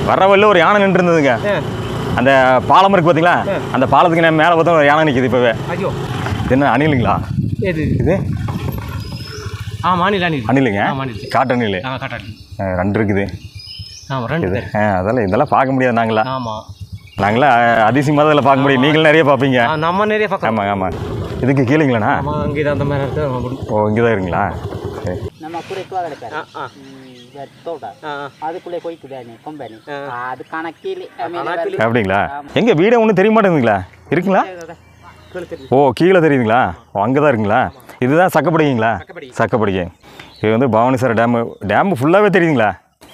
வர்ற வழியில் ஒரு யானை நின்று இருந்ததுங்க ஆ. அந்த பாலம் இருக்கு பார்த்தீங்களா அந்த பாலத்துக்கு நான் மேலே பார்த்தா ஒரு யானை நிற்கிது இப்போவே ஐயோ இது என்ன அணிலுங்களா எது இது ஆ மாநில அணில் அணிலுங்க ஆ, அணில். காட்டு அணில் ஆ காட்டாடி ஆ, ரெண்டு இருக்குது ஆமாம் ரெண்டு இது பேர் ஆ அதெல்லாம் இதெல்லாம் பார்க்க முடியாது நாங்களா ஆமாம் நாங்களாம் அதிசயமாக அதில் பார்க்க முடியும் நீங்களும் நிறைய பார்ப்பீங்க ஆ நம்ம நிறைய பக்கம் ஆமாம் ஆமாம் இதுக்கு கீழேங்களாண்ணா ஆமாம் அங்கே இது அந்த மாதிரி இருக்குது நம்ம முடியும் ஓ இங்கே தான் இருங்களா சரி ನಮ್ಮ ಕುರಿ ತೋಗಡೆ ஆ ஆ ತೋಟ ஆ ಅದಕ್ಕೂಲೆ ಕೊಯ್ತಿದ್ದಾನೆ ಕೊಂಬನಿ ಅದು ಕಣಕ್ಕಿಲಿ அப்படிங்களா எங்கே வீடே ஒன்றும் தெரிய மாட்டேங்குதுங்களா இருக்குங்களா ஓ கீழே தெரியுதுங்களா ஓ அங்கே தான் இருக்குங்களா இதுதான் சக்கப்படிங்களா சக்கப்படிகை இது வந்து பவானிசார் டேமு டேமு ஃபுல்லாகவே தெரியுதுங்களா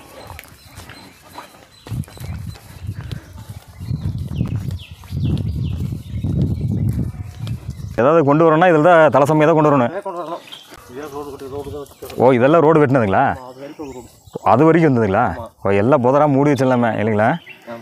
ஏதாவது கொண்டு வரணும்னா இதில் தான் தலைசமையாக தான் கொண்டு வரணும் ஓ இதெல்லாம் ரோடு வெட்டினதுங்களா அது வரைக்கும் இருந்ததுங்களா ஓ எல்லாம் புதராக மூடி வச்சிடலாமே இல்லைங்களா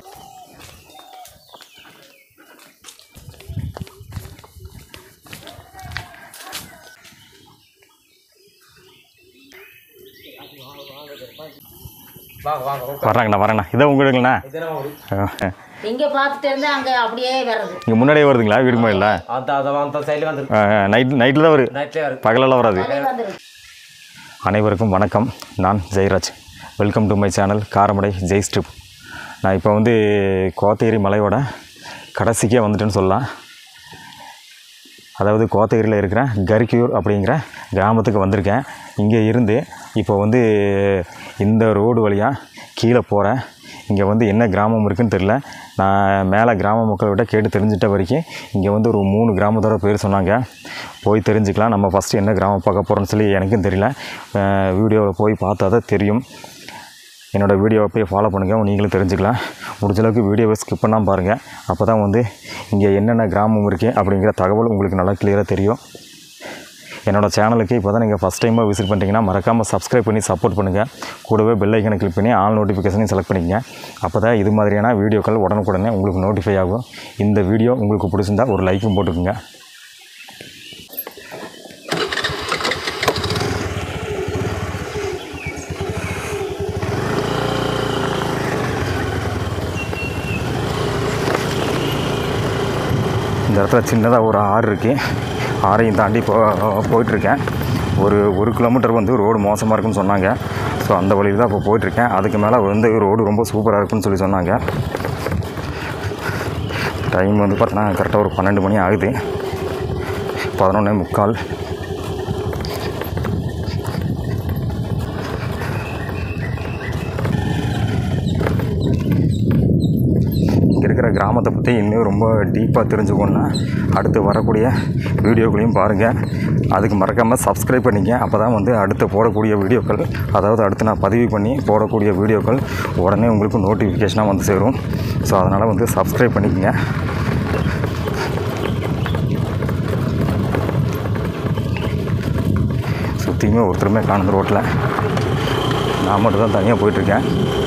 வாங்க வாங்க வர்றாங்கண்ணா வரேண்ணா இதான் உங்களுக்குண்ணா இங்க பார்த்துட்டு இருந்தா அங்க அப்படியே வர்றது இங்கே முன்னாடியே வருதுங்களா வீடு முன்னாடியில் அந்த அதை அந்த சைடில் வந்துருக்கு நைட் நைட்டில் தான் வரும் நைட்லேயே வருது பகலெல்லாம் வராது அதே வந்துருது அனைவருக்கும் வணக்கம் நான் Jayaraj welcome to my channel Karamadai Jai strip நான் இப்போ வந்து கோத்தகிரி மலையோட கடைசிக்கே வந்துட்டேன்னு சொல்லலாம் அதாவது கோத்தகிரியில் இருக்கிற கரிக்கியூர் அப்படிங்கிற கிராமத்துக்கு வந்திருக்கேன் இங்கே இருந்து இப்போ வந்து இந்த ரோடு வழியாக கீழே போகிறேன் இங்கே வந்து என்ன கிராமம் இருக்குன்னு தெரில நான் மேலே கிராம மக்கள்கிட்ட கேட்டு தெரிஞ்சிட்ட வரைக்கும் இங்கே வந்து ஒரு மூணு கிராமத்தோட பேர் சொன்னாங்க போய் தெரிஞ்சுக்கலாம் நம்ம ஃபஸ்ட்டு என்ன கிராமம் பார்க்க போகிறோன்னு சொல்லி எனக்கும் தெரியல வீடியோவில் போய் பார்த்தா தான் தெரியும் என்னோடய வீடியோவை போய் ஃபாலோ பண்ணுங்கள் நீங்களும் தெரிஞ்சுக்கலாம் முடிஞ்ச அளவுக்கு வீடியோவை ஸ்கிப் பண்ணாமல் பாருங்கள் அப்போ தான் வந்து இங்கே என்னென்ன கிராமம் இருக்குது அப்படிங்கிற தகவல் உங்களுக்கு நல்லா கிளியராக தெரியும் என்னோடய சேனலுக்கு இப்போ தான் நீங்கள் ஃபஸ்ட் டைமாக விசிட் பண்ணிட்டீங்கன்னா மறக்காமல் சப்ஸ்கிரைப் பண்ணி சப்போர்ட் பண்ணுங்கள் கூடவே பெல் ஐக்கனை கிளிக் பண்ணி ஆல் நோட்டிஃபிகேஷனையும் செலக்ட் பண்ணிக்கங்க அப்போ தான் இது மாதிரியான வீடியோக்கள் உடனுக்குடனே உங்களுக்கு நோட்டிஃபை ஆகும் இந்த வீடியோ உங்களுக்கு பிடிச்சிருந்தா ஒரு லைக்கும் போட்டுக்குங்க இந்த இடத்துல சின்னதாக ஒரு ஆறு இருக்குது ஆறையும் தாண்டி போ போயிட்டுருக்கேன் ஒரு ஒரு கிலோமீட்டர் வந்து ரோடு மோசமாக இருக்குன்னு சொன்னாங்க ஸோ அந்த வழியில் தான் இப்போ போயிட்டுருக்கேன் அதுக்கு மேலே வந்து ரோடு ரொம்ப சூப்பராக இருக்குன்னு சொல்லி சொன்னாங்க டைம் வந்து பார்த்தோன்னா கரெக்டாக ஒரு பன்னெண்டு மணி ஆகுது பதினொன்னே முக்கால் இங்கே இருக்கிற கிராமத்தை பற்றி இன்னும் ரொம்ப டீப்பாக தெரிஞ்சுக்கணுன்னா அடுத்து வரக்கூடிய வீடியோக்களையும் பாருங்கள் அதுக்கு மறக்காமல் சப்ஸ்கிரைப் பண்ணிக்க அப்போ தான் வந்து அடுத்து போடக்கூடிய வீடியோக்கள் அதாவது அடுத்து நான் பதிவு பண்ணி போடக்கூடிய வீடியோக்கள் உடனே உங்களுக்கு நோட்டிஃபிகேஷனாக வந்து சேரும் ஸோ அதனால் வந்து சப்ஸ்கிரைப் பண்ணிக்கங்க சுற்றியுமே ஒருத்தருமே காணுது ரோட்டில் நான் மட்டும் தான் தனியாக போயிட்டுருக்கேன்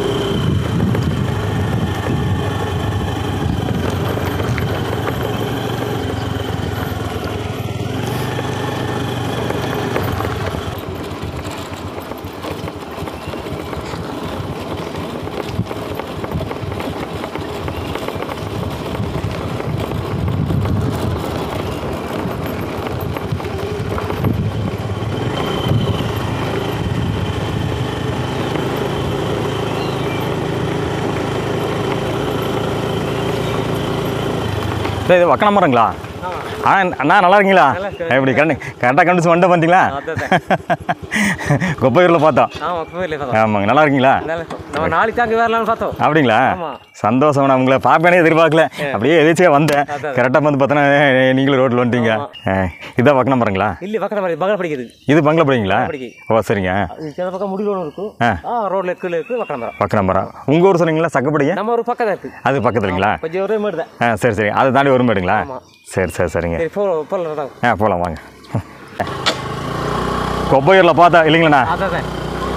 டேய், இது வக்கன மரங்களா ஆ அண்ணா நல்லா இருக்கீங்களா எப்படி கண்டு கரெக்டாக கண்டுச்சு வந்துட்டு பார்த்தீங்களா கொப்பையூரில் பார்த்தோம் ஆமாம் கோயிலே பார்த்தோம் ஆமாங்க நல்லா இருக்கீங்களா நம்ம நாளைக்கு தாங்க வரலாம்னு பார்த்தோம் அப்படிங்களா ஆமா. சந்தோஷம் நான் உங்களை பார்ப்பேனே எதிர்பார்க்கல அப்படியே எதிர்ச்சியாக வந்தேன் கரெக்டாக வந்து பார்த்தோன்னா நீங்களும் ரோட்டில் வந்துட்டீங்க ஆ, இதான் வக்கன மரங்களா இல்லை பக்கத்தில் மாதிரி பகல் படிக்குது இது பங்களா படிங்களா படிக்கு. ஓ சரிங்க சில பக்கம் முடிவு ஒன்று இருக்கும் ஆ. ஆ ரோட்ல கீழே இருக்கு பக்கம் மரம் வக்கன மரம் உங்கள் ஊர் சொன்னீங்களா சக்கப்படிங்க நம்ம ஒரு பக்கம் தான் இருக்கு அது பக்கத்துலங்களா கொஞ்சம் ஒரே மாதிரி தான் ஆ சரி சரி அதை தாண்டி வரும் மேடுங்களா ஆமா. சரி சரி சரிங்க சரி போ போகலாம் ஆ போகலாம் வாங்க கொப்பையூரில் பார்த்தா இல்லைங்களாண்ணா அதான் தான்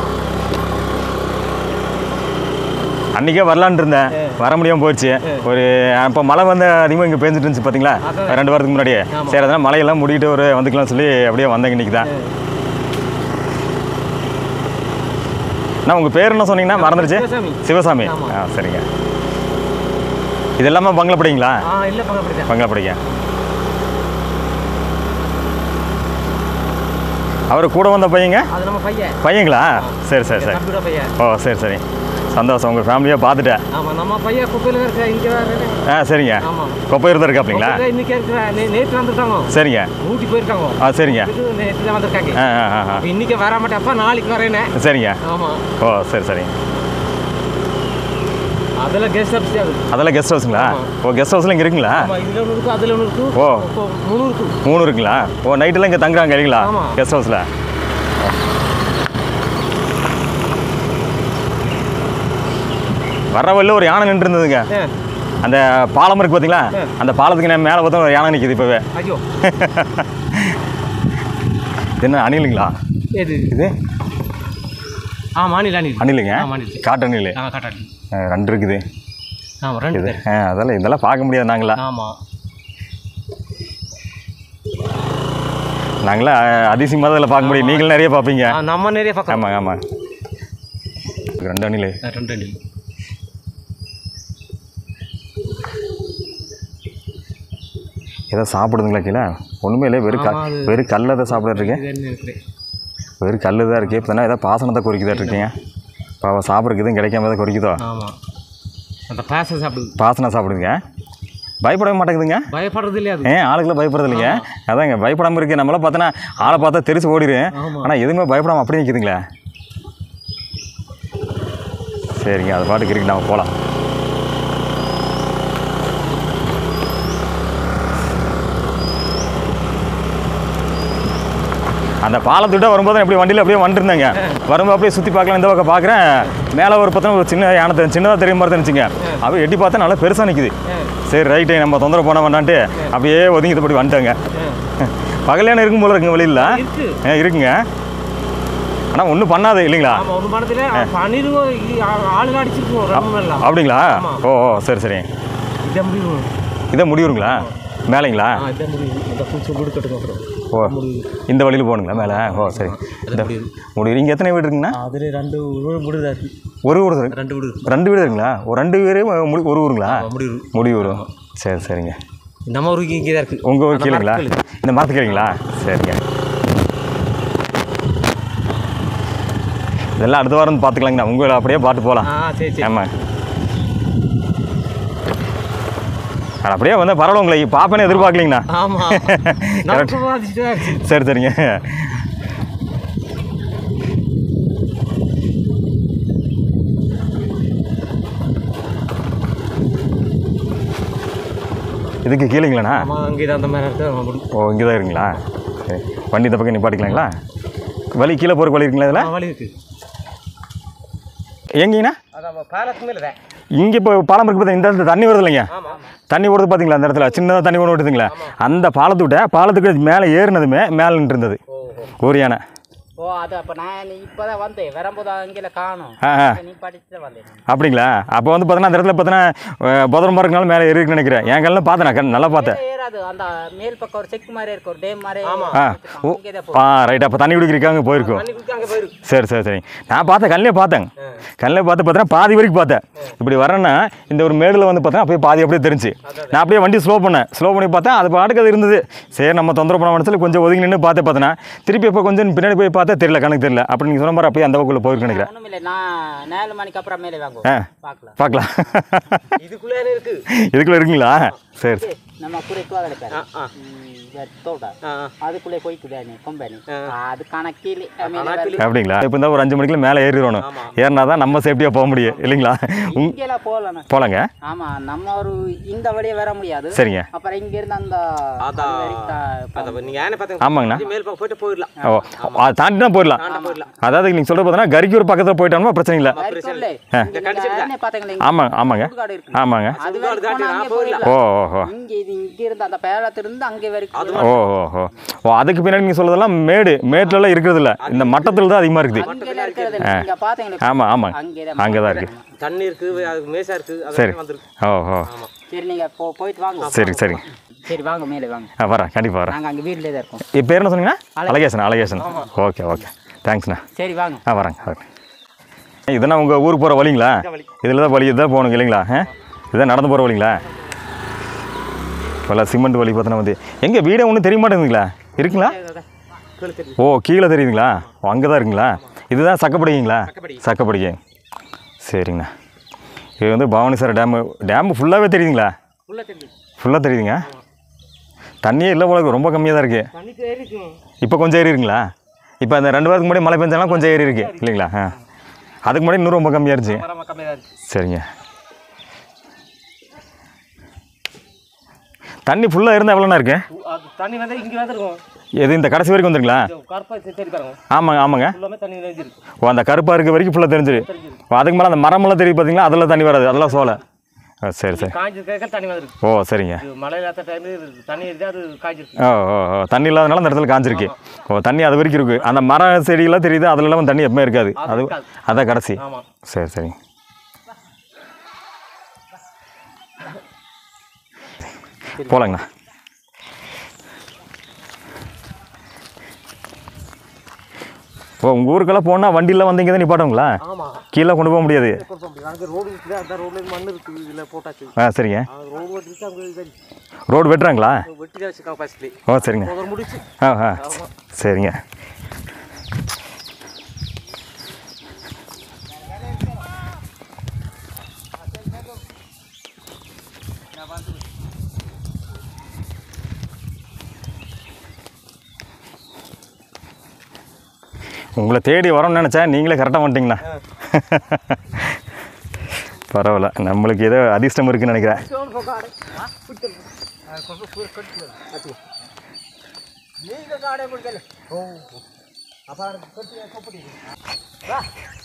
அன்றைக்கே வரலான்ட்டு இருந்தேன் வர முடியாமல் போயிடுச்சு ஒரு அப்போ மழை வந்து அதிகமாக இங்கே பேஞ்சிட்டு இருந்துச்சு பார்த்தீங்களா ரெண்டு வாரத்துக்கு முன்னாடியே சரி அதனால் மழையெல்லாம் முடிக்கிட்டு ஒரு வந்துக்கலாம் சொல்லி அப்படியே வந்தேங்க இன்றைக்கி தான் அண்ணா உங்கள் பேர் என்ன சொன்னீங்கன்னா மறந்துருச்சு சிவசாமி. சிவசாமி ஆமா. ஆ சரிங்க இது எல்லாமே பங்களாப்படிங்களா ஆ இல்லை பக்கம் அப்படி தான் பங்களாப்படிங்க அவர் கூட வந்த பையங்க அது நம்ம பையன் பையங்களா சரி சரி சரி தம்பியோட பையன் ஓ சரி சரி சந்தோஷம் உங்கள் ஃபேமிலியாக பார்த்துட்டேன் ஆமாம் நம்ம பையன் குப்பையில் இருக்க இங்கே வேறு ஆ சரிங்க ஆமாம் கொப்பையூர் தான் இருக்காப்லிங்களா இன்னைக்கு இருக்கிற நே நேற்று வந்துருக்காங்க சரிங்க ஊட்டி போயிருக்காங்க ஆ சரிங்க இது நேற்று தான் வந்திருக்காங்க ஆ ஆ ஆ ஆ அப்ப இன்னைக்கு வர மாட்டேப்பா நாளைக்கு வரேனே சரிங்க ஆமாம் ஓ சரி சரிங்க அதெல்லாம் கெஸ்ட் ஹவுஸ் அது அதெல்லாம் கெஸ்ட் ஹவுஸுங்களா ஓ கெஸ்ட் ஹவுஸில் இங்கே இருக்குங்களா ஆமாம் இதில் ஒன்று இருக்குது அதில் ஒன்று இருக்குது ஓ. இப்போ மூணு இருக்குது மூணு இருக்குங்களா ஓ நைட்டெல்லாம் இங்கே தங்குறாங்க இல்லைங்களா ஆமா. கெஸ்ட் ஹவுஸில் வர்ற வழியில் ஒரு யானை நின்று இருந்ததுங்க ஆ அந்த பாலம் இருக்கு பார்த்தீங்களா அந்த பாலத்துக்கு நான் மேலே பார்த்தா ஒரு யானை நிற்கிது இப்போவே ஐயோ இது என்ன அணிலுங்களா எது இது ஆ மாநில அணில் அணிலுங்க ஆ மாநில காட்டு அணில் ஆ காட்டாடி ஆ, ரெண்டு இருக்குது ஆமாம் ரெண்டு இது பேர் ஆ அதெல்லாம் இதெல்லாம் பார்க்க முடியாது நாங்களா ஆமாம் நாங்களாம் அதிசயமாக தான் இதில் பார்க்க முடியும் நீங்களும் நிறைய பார்ப்பீங்க ஆ, நம்ம நிறைய பக்கம் ஆமாங்க ஆமாம் ரெண்டு அணில் ஆ, ரெண்டு அணில் ஏதோ சாப்பிடுதுங்களா கீழே ஒன்றுமே இல்லை வெறும் க ஆமா, அது- வெறும் கல்லை தான் சாப்பிட்டுருக்கு இது என்ன இருக்குது வெறும் கல் தான் இருக்குது இப்போ தானே ஏதோ பாசனத்தை குறிக்குதா இருக்கீங்க இப்போ அவள் சாப்பிட்றதுக்கு எதுவும் கிடைக்காம தான் குறிக்குதோ ஆமாம் அந்த பாச சாப்பிடுது பாசனம் சாப்பிடுங்க பயப்படவே மாட்டேங்குதுங்க பயப்படுறது இல்லையா அது ஏன் ஆளுக்குள்ள பயப்படுறது இல்லைங்க அதாங்க பயப்படாமல் இருக்கு நம்மளாம் பார்த்தோன்னா ஆளை பார்த்தா தெரிச்சு ஓடிடும் ஆமா. ஆனால் எதுவுமே பயப்படாமல் அப்படி நிற்குதுங்களே சரிங்க அது பாட்டுக்கு இருக்கு நம்ம போகலாம் அந்த பாலத்துட்ட வரும்போது எப்படி வண்டியில் அப்படியே வந்துருந்தேங்க வரும்போது அப்படியே சுற்றி பார்க்கலாம் இந்த பக்கம் பார்க்குறேன் மேலே ஒரு பார்த்தா ஒரு சின்ன யானை தெரி- சின்னதாக தெரியும் மாதிரி தெரிஞ்சுங்க அப்படியே எட்டி பார்த்தா நல்லா பெருசாக நிற்குது சரி ரைட்டு நம்ம தொந்தரவு பண்ண வேண்டான்ட்டு அப்படியே ஒதுங்கி இப்படி வந்துட்டேங்க பகலையான இருக்கும் போல இருக்குங்க வெளியில் இருக்கு ஆ இருக்குங்க ஆனால் ஒன்றும் பண்ணாது இல்லைங்களா ஆமாம் ஒரு மனத்தில் பன்னிருவோம் ஆளுங்க அடிச்சிருக்கோம் ரொம்ப எல்லாம் அப்படிங்களா ஆமா. ஓ ஓ சரி சரி இதை முடிவு இதை முடிவுங்களா மேலேங்களா ஆ இதை முடிவு இந்த பூச்சி முடிக்கட்டுங்க அப்புறம் ஓ இந்த வழியில் போகணுங்களா மேலே ஓ சரி இந்த முடிவு இங்கே எத்தனை வீடு இருக்குங்கண்ணா அதில் ரெண்டு வீடு முடிதா இருக்கு ஒரு ஊர் இருக்கு. ரெண்டு வீடு ரெண்டு வீடு இருக்குங்களா ஒரு ரெண்டு வீடு முடி ஒரு ஊருங்களா முடிவு முடிவு வரும் சரி சரிங்க நம்ம ஊருக்கு இங்கே தான் இருக்கு உங்கள் ஊர் அந்த கீழேங்களா மரத்துக்கு இந்த மரத்து கீழேங்களா சரிங்க இதெல்லாம் அடுத்த வாரம் வந்து பார்த்துக்கலாங்கண்ணா உங்களை அப்படியே பார்த்து போகலாம் ஆ சரி சரி ஆமாம் நான் அப்படியே வந்து பரவாயில்ல உங்களை பார்ப்பேன்னு எதிர்பார்க்கலீங்கண்ணா ஆமாம் நமக்கு பாதிச்சுட்டு தான் இருக்கு சரி சரிங்க இதுக்கு கீழேங்களாண்ணா ஆமாம் அங்கே தான் அந்த மாதிரி இருக்கு ஆமா, முடிவு. ஓ இங்கே தான் இருக்குங்களா சரி வண்டி இந்த பக்கம் நிப்பாட்டிக்கலாங்களா வழி கீழே போகிற வழி இருக்குங்களா இதில் ஆ, வழி இருக்கு எங்கேங்கண்ணா அதான் பாலத்துக்கு மேலே தான் இங்கே இப்போ பாலம் இருக்கு பார்த்தா இந்த இடத்துல தண்ணி வருது இல்லைங்க ஆமாம் தண்ணி ஓடுது பார்த்தீங்களா அந்த இடத்துல சின்னதாக தண்ணி ஓடு ஓடுதுங்களா அந்த பாலத்தை விட்ட பாலத்துக்கு மேலே ஏறினதுமே மேலே நின்று இருந்தது ஒரு யானை ஓ அது அப்போ நான் இப்போதான் வந்தேன் வரும்போது அங்கே காணும் ஆ ஆ நீ படிச்சுட்டு வந்தேன் அப்படிங்களா அப்போ வந்து பார்த்தோன்னா அந்த இடத்துல பார்த்தோன்னா புதரம் இருக்கனால மேலே ஏறிக்குன்னு நினைக்கிறேன் என் கண்ணில் பார்த்தேன் நான் கண் நல்லா பார்த்தேன் கீழே ஏறாது அந்த மேல் பக்கம் ஒரு செக் மாதிரி இருக்கு ஒரு டேம் மாதிரி ஆ ஓ அங்கே தான் ஆ ரைட் அப்போ தண்ணி குடிக்கிறக்காங்க போயிருக்கோம் தண்ணி குடிக்க அங்கே போயிருக்கு சரி சரி சரி நான் பார்த்தேன் கண்ணிலே பார்த்தேன் கண்ணில் பார்த்து பார்த்தேன்னா பாதி வரைக்கும் பார்த்தேன் இப்படி வரேன்னா இந்த ஒரு மேடில் வந்து பார்த்தேன் அப்படியே பாதி அப்படியே தெரிஞ்சு நான் அப்படியே வண்டி ஸ்லோ பண்ணேன் ஸ்லோ பண்ணி பார்த்தேன் அது பாட்டுக்கு அது இருந்தது சரி நம்ம தொந்தரவு பண்ண மனசில் கொஞ்சம் ஒதுங்கி நின்று பார்த்து பார்த்தேன்னா திருப்பி இப்போ கொஞ்சம் பின்னாடி போய் பார்த்தா தெரியல கணக்கு தெரியல அப்படி நீங்கள் சொன்ன மாதிரி அப்படியே அந்த பக்கம் போயிருக்கு நினைக்கிறேன் ஒன்றும் இல்லை நான் நாலு மணிக்கு அப்புறம் மேலே ஆ வாங்குவோம் பார்க்கலாம் பார்க்கலாம் இதுக்குள்ளே இருக்கு இதுக்குள்ளே இருக்குங்களா சரி சரி நம்ம குறைக்கு வாங்கல ஆ ஆ தோட்ட ஆ அதுக்குள்ளே போய்க்குதானே கொம்பனி அது கணக்கில் அப்படிங்களா இப்போ இந்த ஒரு அஞ்சு மணிக்குள்ள மேலே ஏறிடணும் ஏறினா தான் நம்ம சேஃப்டியாக போக முடியும் இல்லைங்களா உங் இங்கெல்லாம் போகலாம் போகலாங்க ஆமா நம்ம ஒரு இந்த வழியே வர முடியாது சரிங்க அப்புறம் இங்க இருந்து அந்த அதான். அது வரைக்கும் தா- அதான் நீங்கள் யானை பார்த்தீங்க ஆமாங்கண்ணா மேல் பக்கம் போயிட்டு போயிடலாம் ஓ அதை தாண்டினா போயிடலாம் தாண்ட போயிடலாம் அதாவது நீங்கள் சொல்கிறது பார்த்தீங்கன்னா கரிக்கூர் பக்கத்தில் போயிட்டோம்னா பிரச்சனை இல்லை வரைக்கும்ல. இங்க நீங்க யானை பாத்தீங்களா? இங்க ஆமாங்க ஆமாங்க சுடுகாடு இருக்கு. ஆமாங்க அது வரைக்கும் போனா அங்கே போயிடலாம். ஓ ஓ ஓ இங்க இது இங்க இருந்து அந்த பேலத்திலிருந்து அங்கே வரைக்கும் ஓ ஓ ஓ ஓ அதுக்கு பின்னாடி நீங்கள் சொல்றதெல்லாம் மேடு மேட்லலாம் இருக்கிறது இல்ல இந்த மட்டத்தில் தான் அதிகமாக இருக்குது அங்கெல்லாம் இருக்கிறது இல்ல. நீங்க பாத்தீங்களா? ஆமாம் ஆமாங்க அங்கேதான் அங்கே தான் இருக்குது தண்ணி இருக்கு அது மேசா இருக்கு சரி அதெல்லாம் வந்துருக்கு ஓ ஓ சரி நீங்க போ போயிட்டு வாங்க சரி சரி சரி வாங்க மேலே வாங்க ஆ வரேன் கண்டிப்பாக வரேன் நாங்க அங்க வீட்லயே தான் இருக்கோம் என் பேர் என்ன சொன்னீங்கன்னா அழகேசன் அழகேசன் ஓகே ஓகே தேங்க்ஸ்ண்ணா சரி வாங்க ஆ வரேங்க வரேன் இதெல்லாம் உங்கள் ஊருக்கு போகிற வழிங்களா வழி. இதில் தான் வழி இதுதான் போகணுங்க இல்லைங்களா ஆ இதான் நடந்து போகிற வழிங்களா இப்போல்லாம் சிமெண்ட் வழி பார்த்தோன்னா வந்து எங்கே வீடே ஒன்றும் தெரிய மாட்டேங்குதுங்களா இருக்குங்களா கீழே தெரியுது ஓ கீழே தெரியுதுங்களா ஓ அங்கே தான் இருக்குங்களா இதுதான் சக்கப்படிங்களா சக்கப்படிகை. சக்கப்படிகை சரிங்கண்ணா இது வந்து பவானிசார் டேமு டேமு ஃபுல்லாகவே தெரியுதுங்களா ஃபுல்லாக தெரியுது ஃபுல்லாக தெரியுதுங்க தண்ணியே இல்லை போல இருக்கு, ரொம்ப கம்மியாக தான் இருக்குது தண்ணி தேறி இருக்கும் இப்போ கொஞ்சம் ஏறி இருக்குங்களா இப்போ அந்த ரெண்டு வாரத்துக்கு முன்னாடி மழை பெஞ்சாலும் கொஞ்சம் ஏறி இருக்கு இல்லைங்களா ஆ அதுக்கு முன்னாடி இன்னும் ரொம்ப கம்மியாக இருந்துச்சு மரம் கம்மியாக தான் இருக்கு சரிங்க தண்ணி ஃபுல்லாக இருந்தால் எவ்வளோண்ணா இருக்கு அது தண்ணி வந்து இங்கே வந்து இருக்கும் எது இந்த கடைசி வரைக்கும் வந்துருங்களா கருப்பா சரி பாருங்க ஆமாங்க ஆமாங்க ஃபுல்லாமே தண்ணி நிறைஞ்சு இருக்கு ஓ அந்த கருப்பாக இருக்க வரைக்கும் ஃபுல்லாக தெரிஞ்சிரு ஓ அதுக்கு மேலே அந்த மரமெல்லாம் தெரியும் பார்த்தீங்களா அதில் தண்ணி வராது அதெல்லாம் சோலை ஆ சரி சரி காஞ்சி கேட்க தண்ணி வந்துருக்கு ஓ சரிங்க இது மழை இல்லாத டைம்ல தண்ணி இருந்தால் அது காய்ச்சிருக்கு ஓ ஓ ஓ தண்ணி இல்லாதனால அந்த இடத்துல காஞ்சிருக்கு ஓ தண்ணி அது வரைக்கும் இருக்குது அந்த மர செடியெல்லாம் தெரியுது அதுலலாம் தண்ணி எப்பவுமே இருக்காது அது இருக்காது. அதான் கடைசி ஆமாம் சரி சரிங்க போலாங்கண்ணா ஓ உங்கள் ஊருக்கெல்லாம் போனால் வண்டியில் வந்தீங்க தான் நிப்பாட்டுங்களா ஆமாம் கீழே கொண்டு போக முடியாது கொடுக்க முடியும் அங்கே ரோடு இருக்குது அந்த ரோட்ல மண் இருக்குது இதில் போட்டாச்சு ஆ சரிங்க அது ரோடு வெட்டிட்டு அங்கே இது ரோடு வெட்டுறாங்களா வெட்டி தான் வச்சுருக்காங்க ஃபஸ்ட்லி ஓ சரிங்க முதல் முடிச்சு ஆ ஆ சரிங்க உங்களை தேடி வரோம்னு நினச்சேன் நீங்களே கரெக்டாக வந்துட்டீங்கண்ணா பரவாயில்ல நம்மளுக்கு ஏதோ அதிர்ஷ்டம் இருக்குன்னு நினைக்கிறேன் நீங்கள் காடை முடிக்கல ஓ அப்போ கட்டி கொப்படி வா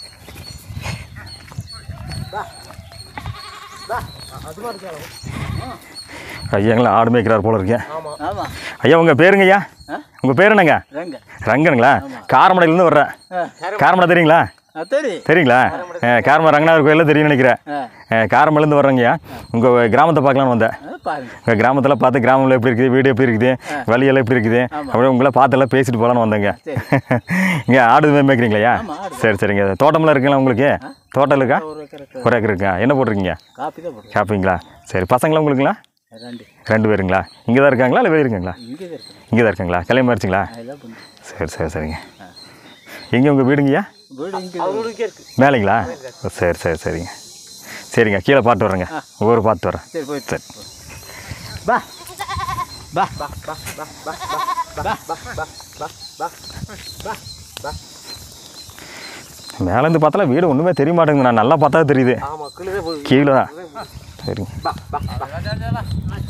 வா வா அது மாதிரி இருக்கலாம் ஐயாங்களா ஆடு மேய்க்கிறார் போல இருக்கேன் ஆமாம் ஆமாம் ஐயா உங்கள் பேருங்க ஐயா உங்கள் பேர் என்னங்க ரெங்க ரங்கனுங்களா காரமடையிலேருந்து வர்றேன் காரமடை தெரியுங்களா சரி தெரியுங்களா காரமடை ரங்கநாதர் கோயிலில் தெரியும்னு நினைக்கிறேன் ஆ காரமடையிலேருந்து வர்றேங்கய்யா உங்கள் கிராமத்தை பார்க்கலான்னு வந்தேன் ஆ, பாருங்க உங்கள் கிராமத்தில் பார்த்து கிராமத்தில் எப்படி இருக்குது வீடு எப்படி இருக்குது வழியெல்லாம் எப்படி இருக்குது அப்படியே உங்களை பார்த்தெல்லாம் பேசிட்டு போகலான்னு வந்தேங்க இங்கே ஆடு மேய்க்கிறீங்களா ஆமா, ஆடு. சரி சரிங்க தோட்டமெல்லாம் இருக்குங்களா உங்களுக்கு தோட்டம் இருக்கா ஒரு ஏக்கருக்கு ஒரு ஏக்கர் இருக்கா என்ன போட்டிருக்கீங்க காப்பி தான் போடுறோம் ஷாப்பிங்களா சரி பசங்களாம் உங்களுக்குங்களா ரெண்டு ரெண்டு பேருங்களா இங்கே தான் இருக்காங்களா இல்லை வெளியே இருக்காங்களா இங்கே தான் இருக்குது இங்கே தான் இருக்காங்களா கல்யாணம் ஆயிடுச்சுங்களா அதெல்லாம் பண்ணு சரி சரி சரிங்க எங்கே உங்கள் வீடுங்கய்யா வீடு இங்கே அவங்களுக்கு இருக்கு மேலேங்களா ஓ, சரி சரி சரிங்க சரிங்க கீழே பார்த்து வர்றேங்க ஊர் பார்த்து வரேன் சரி போயிட்டு சரி பா பா பா பா பா பா பா பா பா பா பா பா பா மேலேருந்து பார்த்தாலும் வீடு ஒன்றுமே தெரிய மாட்டேங்குது நான் நல்லா பார்த்தா தெரியுது ஆமாம் கீழே போய் கீழே தான் சரிங்க பா பா பா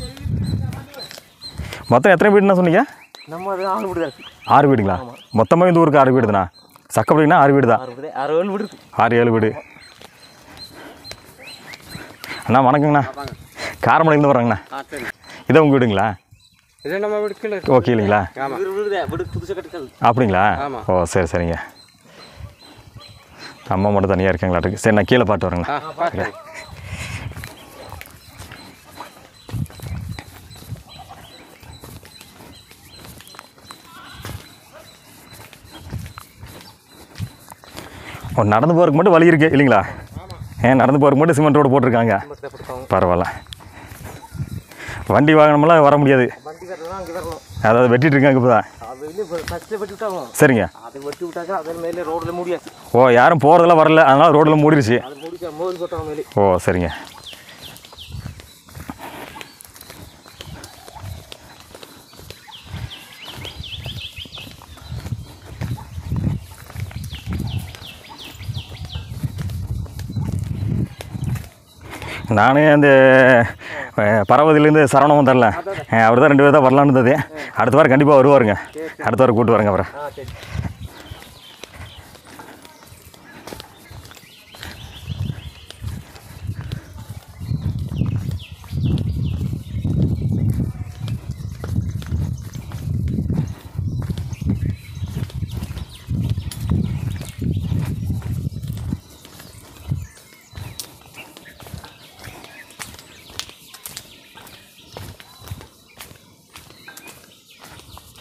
மொத்தம் எத்தனை வீடுண்ணா சொன்னீங்க நம்ம அது ஆள் வீடு தான் இருக்கு ஆறு வீடுங்களா மொத்தமாக இந்த ஊருக்கு ஆறு வீடு தானா சக்கப்படினா ஆறு வீடு தான் ஆறு வீடு ஆறு ஏழு வீடு இருக்கு ஆறு ஏழு வீடு அண்ணா வணக்கங்கண்ணா காரமடையிலேருந்து வர்றேங்கண்ணா ஆ சரி இதான் உங்கள் வீடுங்களா இது நம்ம வீடு கீழே ஓகே இல்லைங்களா ஆமாம் வீடு வீடு தான் வீடு புதுசாக கட்டுக்கள் அப்படிங்களா ஆமா. ஓ சரி சரிங்க அம்மா மட்டும் தனியாக இருக்காங்களாட்டுக்கு சரி நான் கீழே பாட்டு வரேங்கண்ணா ஆ பார்த்து ஓ நடந்து போகிறதுக்கு மட்டும் வழி இருக்குது இல்லைங்களா ஏன் நடந்து போகிறதுக்கு மட்டும் சிமெண்ட் ரோடு போட்டிருக்காங்க மட்டும் கொடுத்தாங்க பரவாயில்ல வண்டி வாகனமெல்லாம் வர முடியாது வண்டி வரலாம் அங்கே வரணும் அதாவது வெட்டிட்டு இருக்காங்க இப்போ தான் அது வெளியே ஃபஸ்ட்டில் வெட்டி விட்டாங்க சரிங்க அது வெட்டி விட்டாக்க அது மேலே ரோடில் முடியாது ஓ யாரும் போகிறதெல்லாம் வரல அதனால் ரோடில் மூடிடுச்சு அது முடிக்க மோதி போட்டாங்க மேலே ஓ சரிங்க நானே அந்த அஹ், பரவதிலேருந்து சரவணம் வந்துடல அவர் தான் ரெண்டு பேர் தான் வரலான்னு இருந்தது அடுத்த வாரம் கண்டிப்பாக வருவாருங்க அடுத்த வாரம் கூப்பிட்டு வரேங்க அப்புறம் ஆ சரி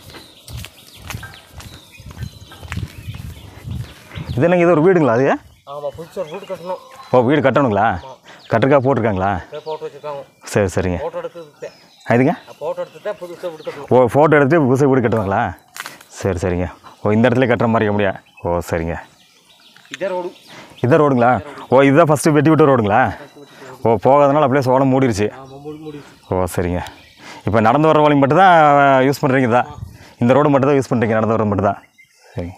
இது என்னங்க இது ஒரு வீடுங்களா அது ஆ ஆமாம் புதுசாக வீடு கட்டணும் ஓ வீடு கட்டணுங்களா கட்டுறக்கா போட்டிருக்காங்களா ஃபோட்டோ வச்சுருக்காங்க சரி சரிங்க ஃபோட்டோ எடுத்துக்கிட்டேன் இதுங்க ஃபோட்டோ எடுத்துட்டு புதுசாக வீடு கட்டணும் ஓ ஃபோட்டோ எடுத்து புதுசாக வீடு கட்டுவாங்களா சரி சரிங்க ஓ இந்த இடத்துல கட்டுற மாதிரி முடியா ஓ சரிங்க இதே ரோடு இதான் ரோடுங்களா ஓ இதுதான் ஃபஸ்ட்டு வெட்டி விட்ட ரோடுங்களா ஓ போகாதனால அப்படியே சோளம் மூடிருச்சு ஆமாம் மூடி மூடி ஓ சரிங்க இப்போ நடந்து வர வழி மட்டும் தான் யூஸ் பண்ணுறீங்க தான் இந்த ரோடு மட்டும் தான் யூஸ் பண்ணுறீங்க நடந்து வர மட்டும் தான் சரிங்க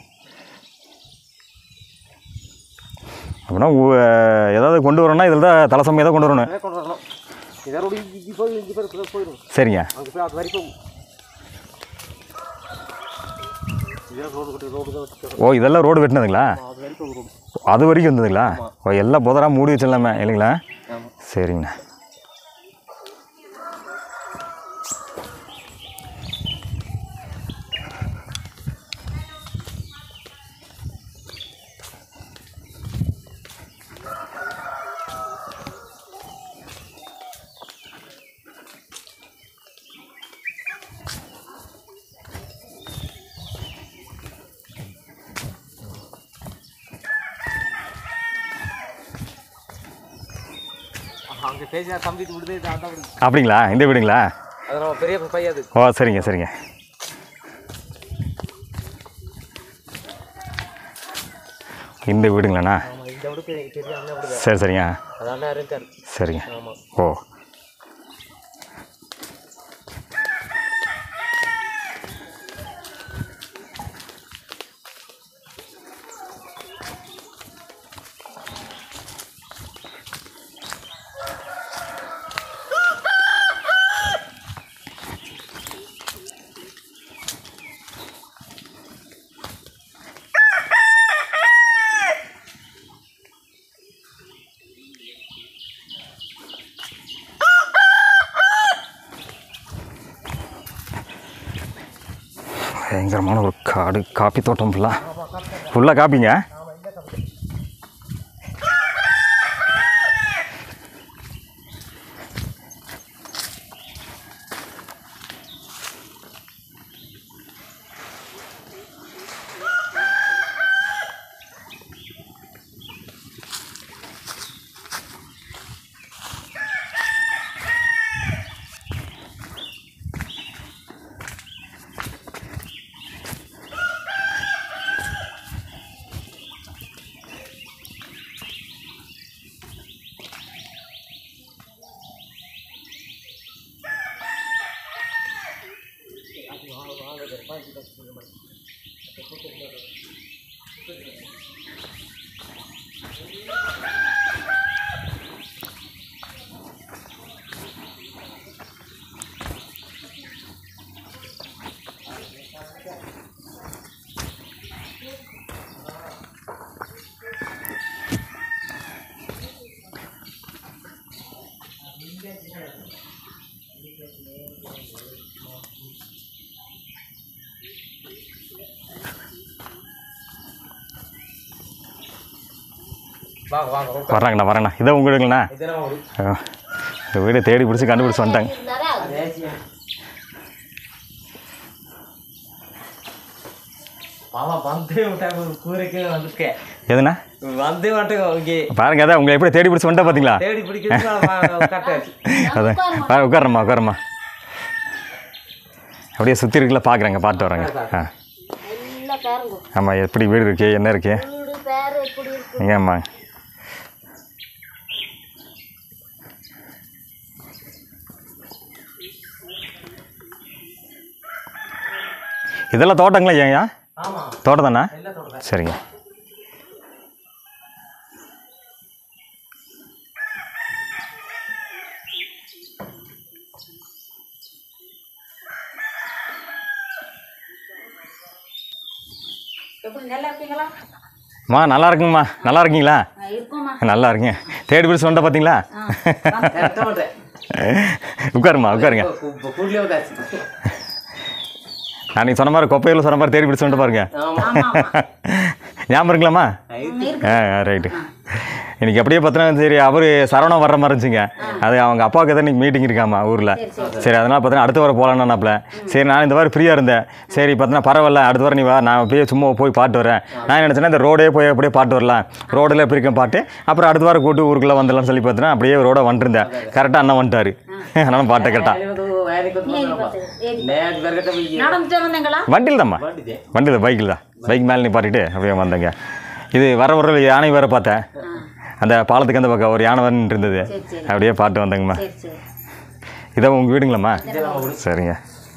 அப்படின்னா உ- ஏதாவது கொண்டு வரணும்னா இதில் தான் தலை சமையல் தான் கொண்டு வரணும் அதே கொண்டு வரணும் இதே ரோடு இங்கே போய் இங்கே போய் இப்படி போயிடும் சரிங்க அங்கே போய் அது வரைக்கும் இதே ரோடு கட்டி ரோடு தான் வச்சுருக்கோம் ஓ இதெல்லாம் ரோடு வெட்டினதுங்களா அது வரைக்கும் ரோடு அது வரைக்கும் இருந்ததுங்களா ஓ எல்லாம் புதராக மூடி வச்சிடலாமே இல்லைங்களா ஆமாம் சரிங்கண்ணா அங்கே பேசினா தம்பி விடுது இது அதான் விடுது அப்படிங்களா இந்த வீடுங்களா அது நம்ம பெரிய பையன் அது ஓ சரிங்க சரிங்க இந்த வீடுங்களாண்ணா ஆமாம் இந்த விடுக்கு எனக்கு தெரியும் அண்ணன் விடுது சரி சரிங்க அது அண்ணன் இருக்கார் சரிங்க ஆமாம் ஓ பயங்கரமான ஒரு காடு காப்பி தோட்டம் ஃபுல்லாக ஃபுல்லாக காப்பிங்க வாங்க வாங்க வாங்க. வர்றாங்கண்ணா வரேண்ணா இதான் உங்கள் வீடுங்கண்ணா இதே நம்ம வீடு ஆ. இந்த வீடு தேடி பிடிச்சி கண்டுபிடிச்சி வந்துட்டாங்க இருந்தாரா மாமா வந்தே விட்டாங்க கூரைக்கே வந்துருக்கேன் எதுண்ணா வந்தே மாட்டேங்க இங்கே பாருங்க அதான் உங்களை எப்படி தேடி பிடிச்சி வந்துட்டா பார்த்தீங்களா தேடி பிடிக்கிறது கட்டாச்சு அதான் வா உட்காரம்மா உட்காரம்மா அப்படியே சுற்றி இருக்குல்ல பார்க்குறேங்க பார்த்து வரேங்க ஆ எல்லாம் பாருங்க ஆமாம் எப்படி வீடு இருக்கு என்ன இருக்கு வீடு பேர் எப்படி இருக்கு எங்க அம்மா இதெல்லாம் தோட்டங்களா ஏன்யா ஆமாம் தோட்டம் தானே எல்லாம் சொல்கிறேன் சரிங்க எப்படி நல்லா இருக்கீங்களா அம்மா நல்லா இருக்குங்கம்மா நல்லா இருக்கீங்களா ஆ, இருக்கோம்மா நல்லா இருக்கீங்க தேடி பிடிச்சி வந்துட்ட பார்த்தீங்களா கரெக்டாக மாட்டேன் உட்காருமா உட்காருங்க இப்போ கூடலே வந்தாச்சு நான் நீ சொன்ன மாதிரி கொப்பையில் சொன்ன மாதிரி தேடி பிடிச்சி வந்துட்டு பாருங்க ஆமாம் ஆமா ஆமா ஞாபகம் இருக்கலாமா ம், இருக்கு ஆ ரைட்டு இன்னைக்கு அப்படியே பார்த்தீங்கன்னா சரி அவர் சரவணம் வர்ற மாதிரி இருந்துச்சுங்க அது அவங்க அப்பாவுக்கு தான் இன்னைக்கு மீட்டிங் இருக்காமா ஊரில் சரி அதனால் பார்த்தீங்கன்னா அடுத்த வாரம் போகலான்னாப்ல சரி நான் இந்த வாரம் ஃப்ரீயாக இருந்தேன் சரி பார்த்தீங்கன்னா பரவாயில்ல அடுத்த வாரம் நீ வா நான் அப்படியே சும்மா போய் பாட்டு வரேன் நான் என்ன நினச்சேன்னா இந்த ரோடே போய் அப்படியே பாட்டு வரலாம் ரோடில் எப்படி இருக்கேன் பாட்டு அப்புறம் அடுத்த வாரம் கூட்டு ஊருக்குள்ளே வந்துடலாம்னு சொல்லி பார்த்தீங்கன்னா அப்படியே ரோட வந்துருந்தேன் கரெக்டாக அண்ணன் வந்துட்டாரு அதனால பாட்டை கேட்டான் நடந்துட்டு வந்தீங்களா வண்டியில் தான்மா வண்டியில் தான் பைக்கில் தான் பைக் மேலே நிப்பாட்டிட்டு அப்படியே வந்தேங்க இது வர வர யானை வேறு பார்த்தேன் அந்த பாலத்துக்கு அந்த பக்கம் ஒரு யானை வந்து இருந்தது சரி, சரி. அப்படியே பாட்டு வந்தேங்கம்மா சரி சரி இதான் உங்கள் வீடுங்களாம்மா சரிங்க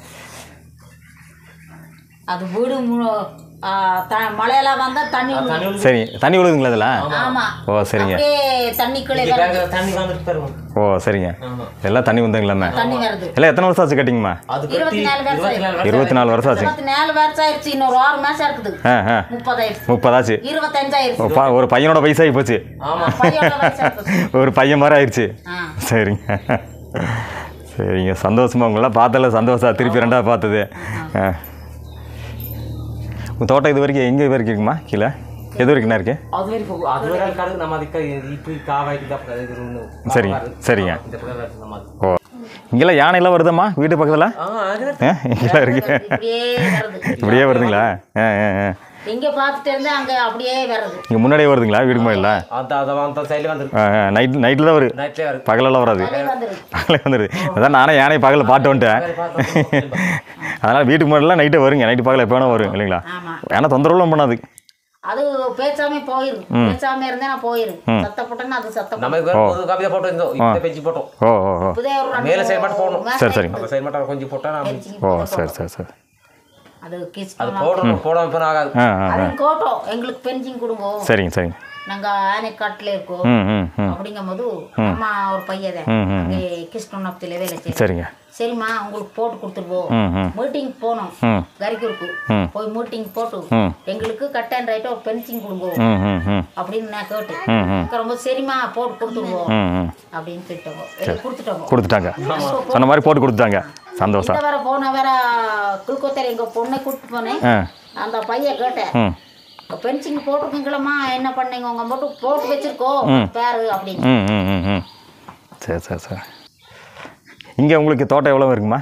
அது வீடு மு- ஆ, த- மழையெல்லாம் வந்தா தண்ணி விழும். சரி தண்ணி விழுதுங்களா இதெல்லாம் ஆமா ஓ சரிங்க அப்படியே தண்ணிக்குள்ளே வருது தண்ணி வந்துட்டு பாருங்க ஓ சரிங்க எல்லாம் தண்ணி வந்ததுங்களாம்மா தண்ணி வருது எல்லாம் எத்தனை வருஷம் ஆச்சு கட்டிங்கம்மா அது இருபத்தி நாலு வருஷம் ஆயிடுச்சு. இருபத்தி நாலு வருஷம் ஆச்சு இருபத்தி நாலு வருஷம் ஆயிடுச்சு இன்னொரு ஆறு மாசம் இருக்குது ஆ ஆ முப்பதாயிடுச்சு முப்பதாச்சு இருபத்தஞ்சாயிடுச்சு ஓ, பா- ஒரு பையனோட வயசாகி போச்சு பையனோட வயசாயிடுச்சு. ஒரு பையன் மாதிரி ஆயிடுச்சு ஆ. சரிங்க சரிங்க சந்தோஷமா உங்களெல்லாம் பார்த்தல சந்தோஷம் திருப்பி ரெண்டாவது பார்த்தது ஆ உங்கள் தோட்டம் இது வரைக்கும் எங்கே வரைக்கும் இருக்குமா கீழே எது வரைக்கும்ண்ணா இருக்கு அது வரைக்கும் அது வரை காடு நம்ம அதுக்கு இப்படி காவாய்க்கு தான் அது ஒன்று சரிங்க சரிங்க இந்த பக்கம் இருக்கு நம்ம அது. ஓ இங்கெல்லாம் யானைலாம் வருதாம்மா வீட்டு பக்கத்தில் ஆ அது ஆ இங்கெல்லாம் இருக்கு இப்படியே வருது இப்படியே வருதுங்களா ஆ ஆ ஆ இங்க பார்த்துட்டு இருந்தா அங்க அப்படியே வருது இங்கே முன்னாடியே வருதுங்களா வீடு முன்னாடியில் அந்த அதை அந்த சைடில் வந்துருக்கு ஆ நைட் நைட்டில் தான் வருது நைட்லேயே வருது பகலெல்லாம் வராது அப்படியே வந்துருது பகலே வந்துடுது அதான் நானே யானை பகலில் பாட்டு வந்துட்டேன் அதனால் வீட்டுக்கு முன்னாடிலாம் நைட்டே வருங்க நைட்டு பகலில் எப்போ வேணா வரும் இல்லைங்களா ஆமா ஏன்னா தொந்தரவுலாம் பண்ணாது அது பேசாம போயிரு பேசாம இருந்தா நான் போயிரு சத்தப்பட்டேன்னா அது சத்தம் நம்ம இப்போ ஒரு காப்பி தான் போட்டோம் இருந்தோம் இப்போ பெஞ்சு போட்டோம் ஓ ஓ ஓ புதிய ஒரு ரெண்டு மேலே சைடு மட்டும் போடணும். மேலே சரி, சரி. அந்த சைடு மட்டும் கொஞ்சம் போட்டால் நம்ம பெருச்சிக்கு ஓ போட்டு சரி சரி சரி அது கிஸ் அது போடணும் போடாம இப்போ ஆகாது ஆ ஆ ஆ அது கோட்டம் எங்களுக்கு பென்சிங் கொடுங்க சரிங்க சரிங்க நாங்க ஆனைக்காட்டுல இருக்கோம் ம் ம் ம் அப்படிங்கும் போது அம்மா ஒரு பையன் ம், ம், அங்கே கிருஷ்ணனத்தில் வேலை செய்யும் சரிங்க சரிம்மா உங்களுக்கு போட்டு கொடுத்துருவோம் ம் ம் மீட்டிங் போனோம் ம் கரிக்கூருக்கு ம். போய் மீட்டிங் போட்டு ம். எங்களுக்கு கட் அண்ட் ரைட்டா ஒரு பென்சிங் கொடுங்க ம் ம் ம் அப்படின்னு நான் கேட்டேன் ம் ம் ரொம்ப சரிம்மா போட்டு கொடுத்துருவோம் ம் ம் அப்படின்னு சொல்லிட்டோம் எல்லாம் கொடுத்துட்டோம் கொடுத்துட்டாங்க சொன்ன மாதிரி போட்டு கொடுத்தாங்க சந்தோஷம் இந்த வேற போன வேற குளுக்கோத்தரை எங்க பொண்ணை கூப்பிட்டு போனேன் ஆ அந்த பையன் கேட்டேன் ம் பென்சிங் போட்டிருக்கீங்களம்மா என்ன பண்ணீங்க உங்க மட்டும் போட்டு வச்சிருக்கோம் பேரு அப்படின்னு ம் ம் ம் ம் சரி சரி சரி இங்கே உங்களுக்கு தோட்டம் எவ்வளோ இருக்குமா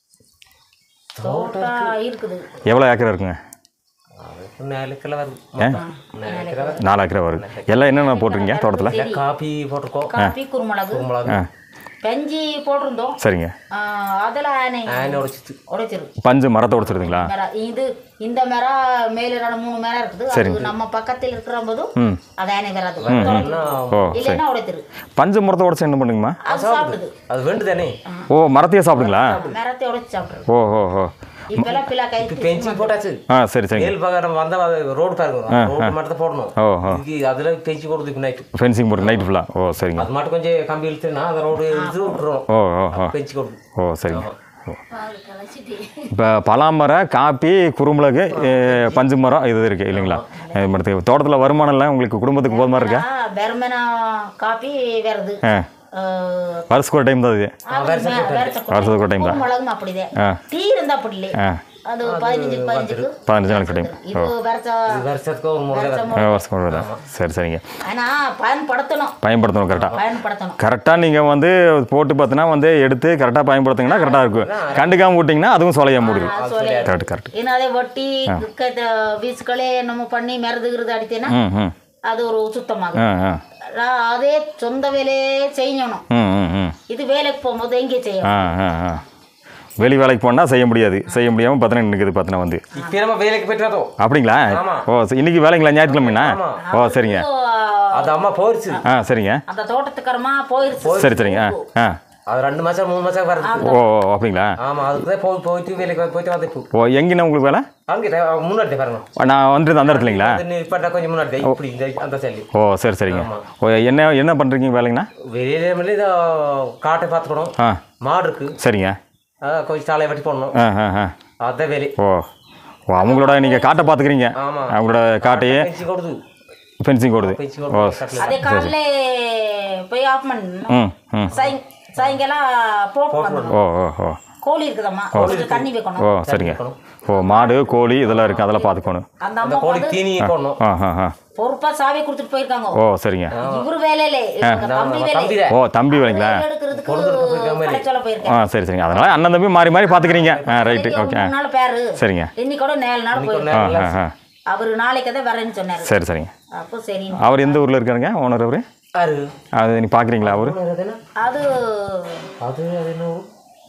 தோட்டம் இருக்குது எவ்வளோ ஏக்கர் இருக்குங்க அதுக்கு நாலு கிலோ வருது ஆ நாலு கிலோ வருது நாலு ஏக்கர் வருது எல்லாம் என்னென்ன போட்டிருக்கீங்க தோட்டத்தில் காப்பி போட்டிருக்கோம் காப்பி குருமிளகு மிளகு பெஞ்சி போட்டிருந்தோம் சரிங்க ஆ, அதுல ஆனை ஆனை உடைச்சிச்சு உடைச்சிரு பஞ்சு மரத்தை உடைச்சிருதுங்களா மரம் இது இந்த மரம் மேல ரெண்டு மூணு மரம் இருக்குது அது நம்ம பக்கத்தில் இருக்கிற போதும் ம் அது ஆனை வராது ஓ சரி இல்லைன்னா உடைச்சிரு பஞ்சு மரத்தை உடைச்சு என்ன பண்ணுங்கம்மா அது சாப்பிடுது அது வேண்டு தானே ஓ மரத்தையே சாப்பிடுங்களா மரத்தை உடைச்சு சாப்பிடுறது ஓ ஓ ஓ இப்பெல்லாம் பிள்ளை கை இப்போ பெஞ்சு போட்டாச்சு ஆ சரி சரிங்க மேல் பக்கம் வந்தால் ரோடு பாருங்க ரோடு மட்டும் தான் போடணும் ஓ ஓ இதுக்கு அதில் பெஞ்சு கொடுத்து இப்போ நைட்டு ஃபென்சிங் போட்டு நைட் ஃபுல்லாக ஓ சரிங்க அது மட்டும் கொஞ்சம் கம்பி இழுத்துனா அதை ரோடு இழுத்து விட்டுரும் ஓ ஓ ஓ பெஞ்சு கொடுத்து ஓ சரிங்க இப்போ பலாமரம் காப்பி குறுமிளகு அஹ், பஞ்சு மரம் இது இருக்குது இல்லைங்களா இது மரத்துக்கு தோட்டத்தில் வருமானம் இல்லை உங்களுக்கு குடும்பத்துக்கு போதுமா இருக்கா பெருமனா காப்பி வருது ஆ ஆஹ், வருஷத்துக்கு ஒரு டைம் தான் இது அது மே- வேர்த்த வருஷத்துக்கு ஒரு டைம் தான் குருமிளகும் அப்படிதான் ஆ டீ இருந்தா அப்படி இல்லை ஆ அது பதினஞ்சு பதினஞ்சுக்கு பதினஞ்சு நாளுக்கு டைம் இது வருஷ வருஷத்துக்கு ஒரு முறை தான் ஆ, வருஷத்துக்கு ஒரு தான் சரி சரிங்க ஆனா பயன்படுத்தணும் பயன்படுத்தணும் கரெக்டாக பயன்படுத்தணும் கரெக்டாக நீங்கள் வந்து போட்டு பார்த்தீங்கன்னா வந்து எடுத்து கரெக்டாக பயன்படுத்திங்கன்னா கரெக்டாக இருக்கும் கண்டுக்காம விட்டிங்கன்னா அதுவும் சொலையாக மூடுது கரெக்ட் கரெக்ட் ஏன்னா அதை வட்டி வீசுக்களே நம்ம பண்ணி மருதுகிறது அடித்தேன்னா ம் ம் அது ஒரு சுத்தமாகும் ஆ ஆ நான் அதே சொந்த வேலையே செய்யணும் ம் ம் ம் இது வேலைக்கு போகும்போது எங்கே செய்யணும் ஆ ஆ ஆ வெளி வேலைக்கு போனால் செய்ய முடியாது செய்ய முடியாமல் பார்த்தீங்கன்னா நிற்குது பார்த்தீங்கன்னா வந்து இப்போ நம்ம வேலைக்கு போயிட்டு வரோம் அப்படிங்களா ஓ சரி, இன்னைக்கு வேலைங்களா ஞாயிற்றுக்கிழமைண்ணா ஓ சரிங்க அது அம்மா போயிடுச்சு ஆ சரிங்க அந்த தோட்டத்துக்காரமா போயிருச்சு சரி சரிங்க ஆ ஆ அது ரெண்டு மாதம் மூணு மாதம் வருது ஓ ஓ, அப்படிங்களா ஆமாம் அதுக்கு தான் போய் போயிட்டு வேலைக்கு போயிட்டு வந்து இப்போ ஓ எங்கேண்ணா உங்களுக்கு வேலை அங்கே முன்னாடி பாருங்க நான் வந்துட்டு அந்த இடத்துலங்களா அது இப்போ கொஞ்சம் முன்னாடி தான், இப்படி இந்த அந்த சைடு ஓ சரி சரிங்க ஓ என்ன என்ன பண்ணுறீங்க வேலைங்கண்ணா வெளியில வந்து இதை காட்டை பார்த்துக்கணும் ஆ மாடு இருக்கு சரிங்க அதான் கொஞ்சம் சாலையை வெட்டி போடணும் ஆ ஆ ஆ அதான் வேலை ஓ ஓ அவங்களோட நீங்கள் காட்டை பார்த்துக்கிறீங்க ஆமாம் அவங்களோட காட்டையே பெஞ்சு கொடுது ஃபென்சிங் ஓடுது பெஞ்சு ஓ கொடுது கட்டில் அதே காலையில போய் ஆஃப் பண்ணணும் ம் ம் சாய் சாயங்காலம் போட்டு வந்துடும் ஓ ஓ ஓ கோழி இருக்குதம்மா கொஞ்சம் தண்ணி ஓ வைக்கணும் சரிங்க ஓ மாடு கோழி இதெல்லாம் இருக்குது அதெல்லாம் பார்த்துக்கணும் அந்த அந்த அம்மா கோழி வந்து தீனி போடணும் ஆ ஆ ஆ பொறுப்பா சாவி கொடுத்துட்டு போயிருக்காங்க ஓ சரிங்க இவரு வேலையில இவங்க தம்பி வேலை தம்பி ஓ தம்பி வேலைங்களா வேலை எடுக்கிறதுக்கு கலைச்சொல்ல ஆ போயிருக்கேன் சரி சரிங்க அதனால அண்ணன் தம்பி மாறி மாறி பார்த்துக்கிறீங்க ஆ ரைட்டு இன்னைக்கு ஓகே மூணு நாள் பேரு சரிங்க இன்னைக்கு கூட நேலு நாள் ஆ போயிருக்கேன் ஆ ஆ அவரு நாளைக்கு தான் வரேன்னு சொன்னாரு சரி சரிங்க அப்போ சரி அவர் எந்த ஊரில் இருக்காருங்க ஓனர் அவர் யாரு அது நீ பார்க்குறீங்களா அவர் அது என்ன அது அது அது என்ன ஊரு?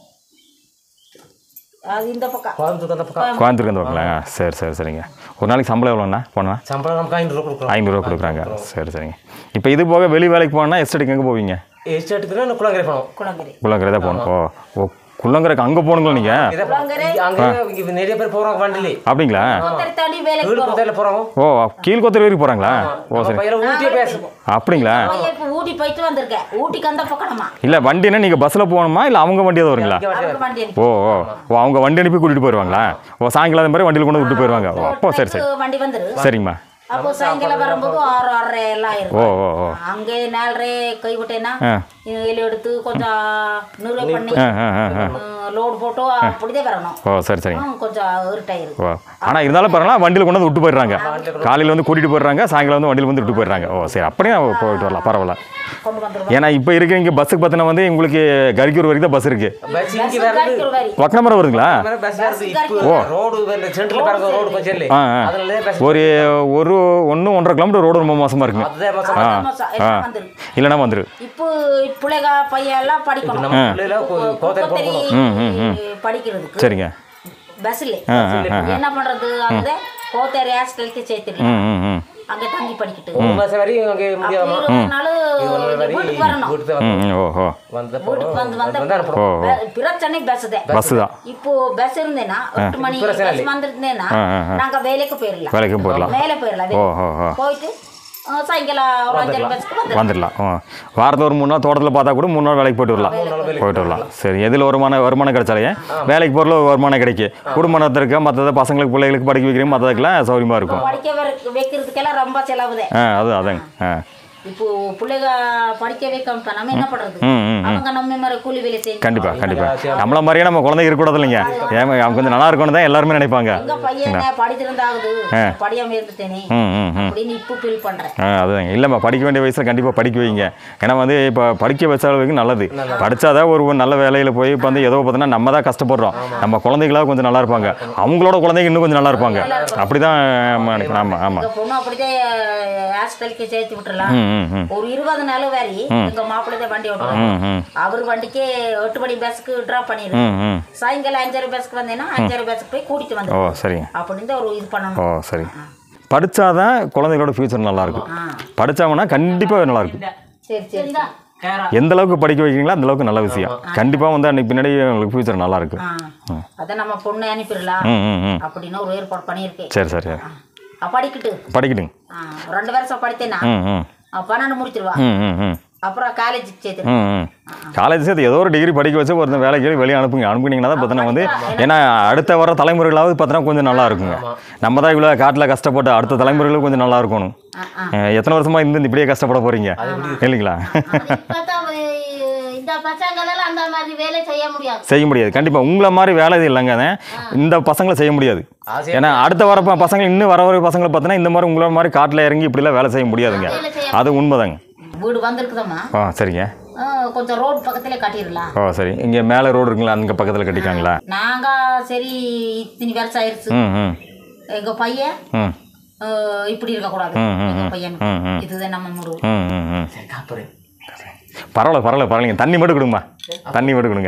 அது இந்த பக்கம் கோயம்புத்தூர் அந்த பக்கம் கோயம்புத்தூருக்கு வந்து பார்க்கலாங்க சரி சரி சரிங்க ஒரு நாளைக்கு சம்பளம் எவ்வளோண்ணா போனா சம்பளம் நமக்கு ஐநூறு ரூபா கொடுக்குறோம் ஐநூறுரூவா கொடுக்குறாங்க சரி சரிங்க இப்போ இது போக வெளி வேலைக்கு போனால் எஸ்டேட்டுக்கு எங்கே போவீங்க எஸ்டேட்டுக்கு நான் குளங்கரை போனோம் குளங்கரை குள்ளங்கரை தான் போகணும் ஓ ஓ குள்ளங்கரைக்கு அங்கே போகணுங்களா நீங்கள் இதை அங்கே இங்க நிறைய பேர் போறாங்க வண்டிலி அப்படிங்களா ஒருத்தர் தாண்டி வேலைக்கு வீடு போறோம் பக்கத்தில் போறாங்க ஓ கீழ்கொத்தர் வரைக்கும் போகிறாங்களா ஓ நம்ம சரி பையன் ஊட்டியே பேசும் அப்படிங்களா பையன் இப்ப ஊட்டி போயிட்டு வந்திருக்கேன் ஊட்டிக்கு அந்த பக்கமா இல்லை வண்டினா நீங்கள் பஸ்ஸில் போகணுமா இல்லை அவங்க வண்டி எதுவும் வருங்களா அவருக்கு வண்டி அனுப்பி ஓ ஓ ஓ அவங்க வண்டி அனுப்பி கூட்டிகிட்டு போயிடுவாங்களா ஓ சாயங்காலம் அது மாதிரி வண்டியில் கொண்டு வந்து விட்டு போயிடுவாங்க ஓ அப்போ சரி சரி வண்டி வந்துரு சரிங்கம்மா அப்போ சாயங்காலம் வரும்போது ஆறு ஆறரை எல்லாம் ஓ இருக்கும் ஓ ஓ அங்கே நாலரை கை விட்டேன்னா ஆ வெளி எடுத்து கொஞ்சம் நிறுவ பண்ணி ஆ ஆ ஆ ஆ லோடு போட்டு அப்படிதான் வரணும் ஓ சரி சரிங்க ஆ, கொஞ்சம் இருட்டாயிருக்கு ஓ ஆனால் இருந்தாலும் பரவாயில்ல வண்டியில் கொண்டு வந்து விட்டு போயிடுறாங்க காலையில் வந்து கூட்டிகிட்டு போயிடுறாங்க சாயங்காலம் வந்து வண்டியில் வந்து விட்டு போயிடுறாங்க ஓ சரி அப்படியே போயிட்டு வரலாம் பரவாயில்ல கொண்டு வந்துருவோம் ஏன்னா இப்போ இருக்க இங்கே பஸ்ஸுக்கு பார்த்தீங்கன்னா வந்து உங்களுக்கு கரிக்கூர் வரைக்கும் தான் பஸ் இருக்குது பஸ் இங்கே வருது வரி வக்கனமரம் வருதுங்களா பஸ் வருது இப்போ ரோடு சென்டரில் பாருங்க ரோடு கொஞ்சம் இல்லை ஆ ஆ அதுல பஸ் ஒரு ஒரு ஒன்று ஒன்றரை கிலோமீட்டர் ரோடு ரொம்ப மோசமாக இருக்குங்க அதுதான் மோசம். ஆ மாசம் ஆ எல்லாம் வந்துரு இல்லைன்னா வந்துரு இப்போ பிள்ளைக பையன் எல்லாம் படிக்கணும் நம்ம பிள்ளைல கோத்தரை கொத்தரி போகணும் படிக்கிறதுக்கு சரிங்க பஸ்ல ஆ ஆ ஆ என்ன பண்றது அந்த கோத்தரி ஹாஸ்டலுக்கு சேர்த்துட்டு ம் ம் ம் அங்க தங்கி படிக்கிட்டு ஒரு மாசம் வரையும் அங்கே முடியாதுமா இருபது நாள் வரையும் வீட்டுக்கு வரணும் வீட்டுக்கு ம் வந்து ம், ஓ ஓ வந்த வீட்டுக்கு வந்து வந்து வந்து அனுப்புறோம் ஓ ப- பிரச்சனை பஸ் தான் பஸ்ஸு தான் இப்போ பஸ் இருந்தேன்னா எட்டு மணி பஸ் வந்திருந்தேன்னா ஆ, ஆ, ஆ. நாங்க வேலைக்கு போயிடலாம் வேலைக்கும் போயிடலாம் மேலே போயிடலாம் ஓ வெளியே. ஓ ஓ போயிட்டு ஆ, சாயங்காலம் ஒரு அஞ்சரை பஸ்க்கு வந்து வந்துடலாம் ஆ வாரத்தில் ஒரு மூணு நாள் தோட்டத்தில் பார்த்தா கூட மூணு நாள் வேலைக்கு போயிட்டு வரலாம் போயிட்டு வரலாம் சரி எதில் வருமானம் வருமானம் கிடைச்சாலே வேலைக்கு போகிறல வருமானம் கிடைக்கும் குடும்ப நடத்திருக்க மற்றது பசங்களுக்கு பிள்ளைகளுக்கு படிக்க வைக்கிறீங்க மற்றதுக்கெல்லாம் சௌரியமாக இருக்கும் படிக்க வைக்க- வைக்கிறதுக்கெல்லாம் ரொம்ப செலவு தான் ஆ அது அதாங்க ஆ இப்போ பிள்ளைங்க படிக்க வைக்க நம்ம என்ன பண்றது ம் ம் அவங்க நம்ம மாதிரி கூலி வேலை செஞ்சு கண்டிப்பாக கண்டிப்பாக நம்மள மாதிரியே நம்ம குழந்தை இருக்கக்கூடாது இல்லைங்க ஏன் அவங்க கொஞ்சம் நல்லா இருக்கணும் தான் எல்லாருமே நினைப்பாங்க எங்க பையன் படித்திருந்தாகுது படியாம இருந்துட்டேனே ம் ம் ம் அப்படின்னு இப்போ ஃபீல் பண்றேன் ஆ அதுதாங்க இல்லைம்மா படிக்க வேண்டிய வயசில் கண்டிப்பாக படிக்க வைங்க ஏன்னா வந்து இப்போ படிக்க வச்ச அளவுக்கு நல்லது படித்தாதான் ஒரு ஒரு நல்ல வேலையில் போய் இப்போ வந்து ஏதோ பார்த்தீங்கன்னா நம்ம தான் கஷ்டப்படுறோம் நம்ம குழந்தைகளாக கொஞ்சம் நல்லா இருப்பாங்க அவங்களோட குழந்தைங்க இன்னும் கொஞ்சம் நல்லா இருப்பாங்க அப்படி தான் நினைக்கிறேன் ஆமாம் ஆமாம் எங்க பொண்ணு அப்படிதான் ஹாஸ்பிட்டலுக்கு சேர்த்து விட்டுறலாம் ம் ம் ம் ஒரு இருபது நாள் வேறி எங்க மாப்பிள்ளை தான் வண்டி ஓட்டுவாங்க ம் ம் அவர் வண்டிக்கு எட்டு மணி பஸ்க்கு ட்ராப் பண்ணிடு ம் ம் சாயங்காலம் அஞ்சரை பஸ்க்கு வந்தேன்னா அஞ்சரை பஸ்க்கு போய் கூட்டிட்டு ஓ வந்து சரிங்க அப்படின்னு தான் ஒரு இது ஓ பண்ணணும் சரி படித்தாதான் குழந்தைகளோட ஃப்யூச்சர் நல்லாயிருக்கும் ஆ படித்தாங்கன்னா கண்டிப்பாக நல்லாயிருக்கும் சரி சரி எந்த அளவுக்கு படிக்க வைக்கிறீங்களா அந்த அளவுக்கு நல்ல விஷயம் கண்டிப்பாக வந்து அன்னைக்கு பின்னாடி உங்களுக்கு ஃப்யூச்சர் நல்லா இருக்கு ஆ அதான் நம்ம பொண்ணை அனுப்பிடலாம் ம் ம் ம் அப்படின்னு ஒரு ஏற்பாடு பண்ணியிருக்கேன் சரி சரி சரி ஆ, படிக்கட்டு படிக்கட்டுங்க ஆ, ரெண்டு வருஷம் படித்தேன்னா ம் ம் ஆ, பன்னெண்டு முடிச்சிருவா ம் ம் ம் அப்புறம் காலேஜுக்கு சேர்த்து ம் ம் காலேஜ் சேர்த்து ஏதோ ஒரு டிகிரி படிக்க வச்சு ஒரு வேலைக்கு வெளியே அனுப்புங்க அனுப்புனீங்கன்னா தான் பார்த்தீங்கன்னா வந்து ஏன்னா அடுத்த வர தலைமுறைகளாவது பார்த்தீங்கன்னா கொஞ்சம் நல்லா இருக்குங்க நம்ம தான் இவ்வளோ காட்டில் கஷ்டப்பட்டு அடுத்த தலைமுறைகளும் கொஞ்சம் நல்லா இருக்கணும் அஹ் எத்தனை வருஷமா இருந்து இப்படியே கஷ்டப்பட போறீங்க இல்லைங்களா இப்பதான் இந்த பசங்களெல்லாம் அந்த மாதிரி வேலை செய்ய முடியாது செய்ய முடியாது கண்டிப்பாக உங்களை மாதிரி வேலை இது இல்லைங்க அது. இந்த பசங்களை செய்ய முடியாது ஏன்னா அடுத்த வர ப- பசங்க இன்னும் வர வர பசங்களை பார்த்தீங்கன்னா இந்த மாதிரி உங்களை மாதிரி காட்டில் இறங்கி இப்படிலாம் வேலை செய்ய முடியாதுங்க அது உண்மைதாங்க வீடு வந்திருக்குதம்மா ஆ சரிங்க ஆ, கொஞ்சம் ரோடு பக்கத்துல கட்டிடலாம் ஓ சரி இங்கே மேலே ரோடு இருக்குங்களா அங்கே பக்கத்தில் கட்டிக்காங்களா நாங்க சரி இத்தனை வருஷம் ஆயிடுச்சு ம் ம் எங்க பையன் ம் ஆ, இப்படி இருக்கக்கூடாது ம், ம், எங்க ம். பையன் ம், ம். இதுதான் நம்ம முடிவு ம் ம் ம் காப்பறேன் பரவாயில்ல பரவாயில்ல பரவாயில்லைங்க தண்ணி மட்டும் கொடுங்கம்மா தண்ணி மட்டும் கொடுங்க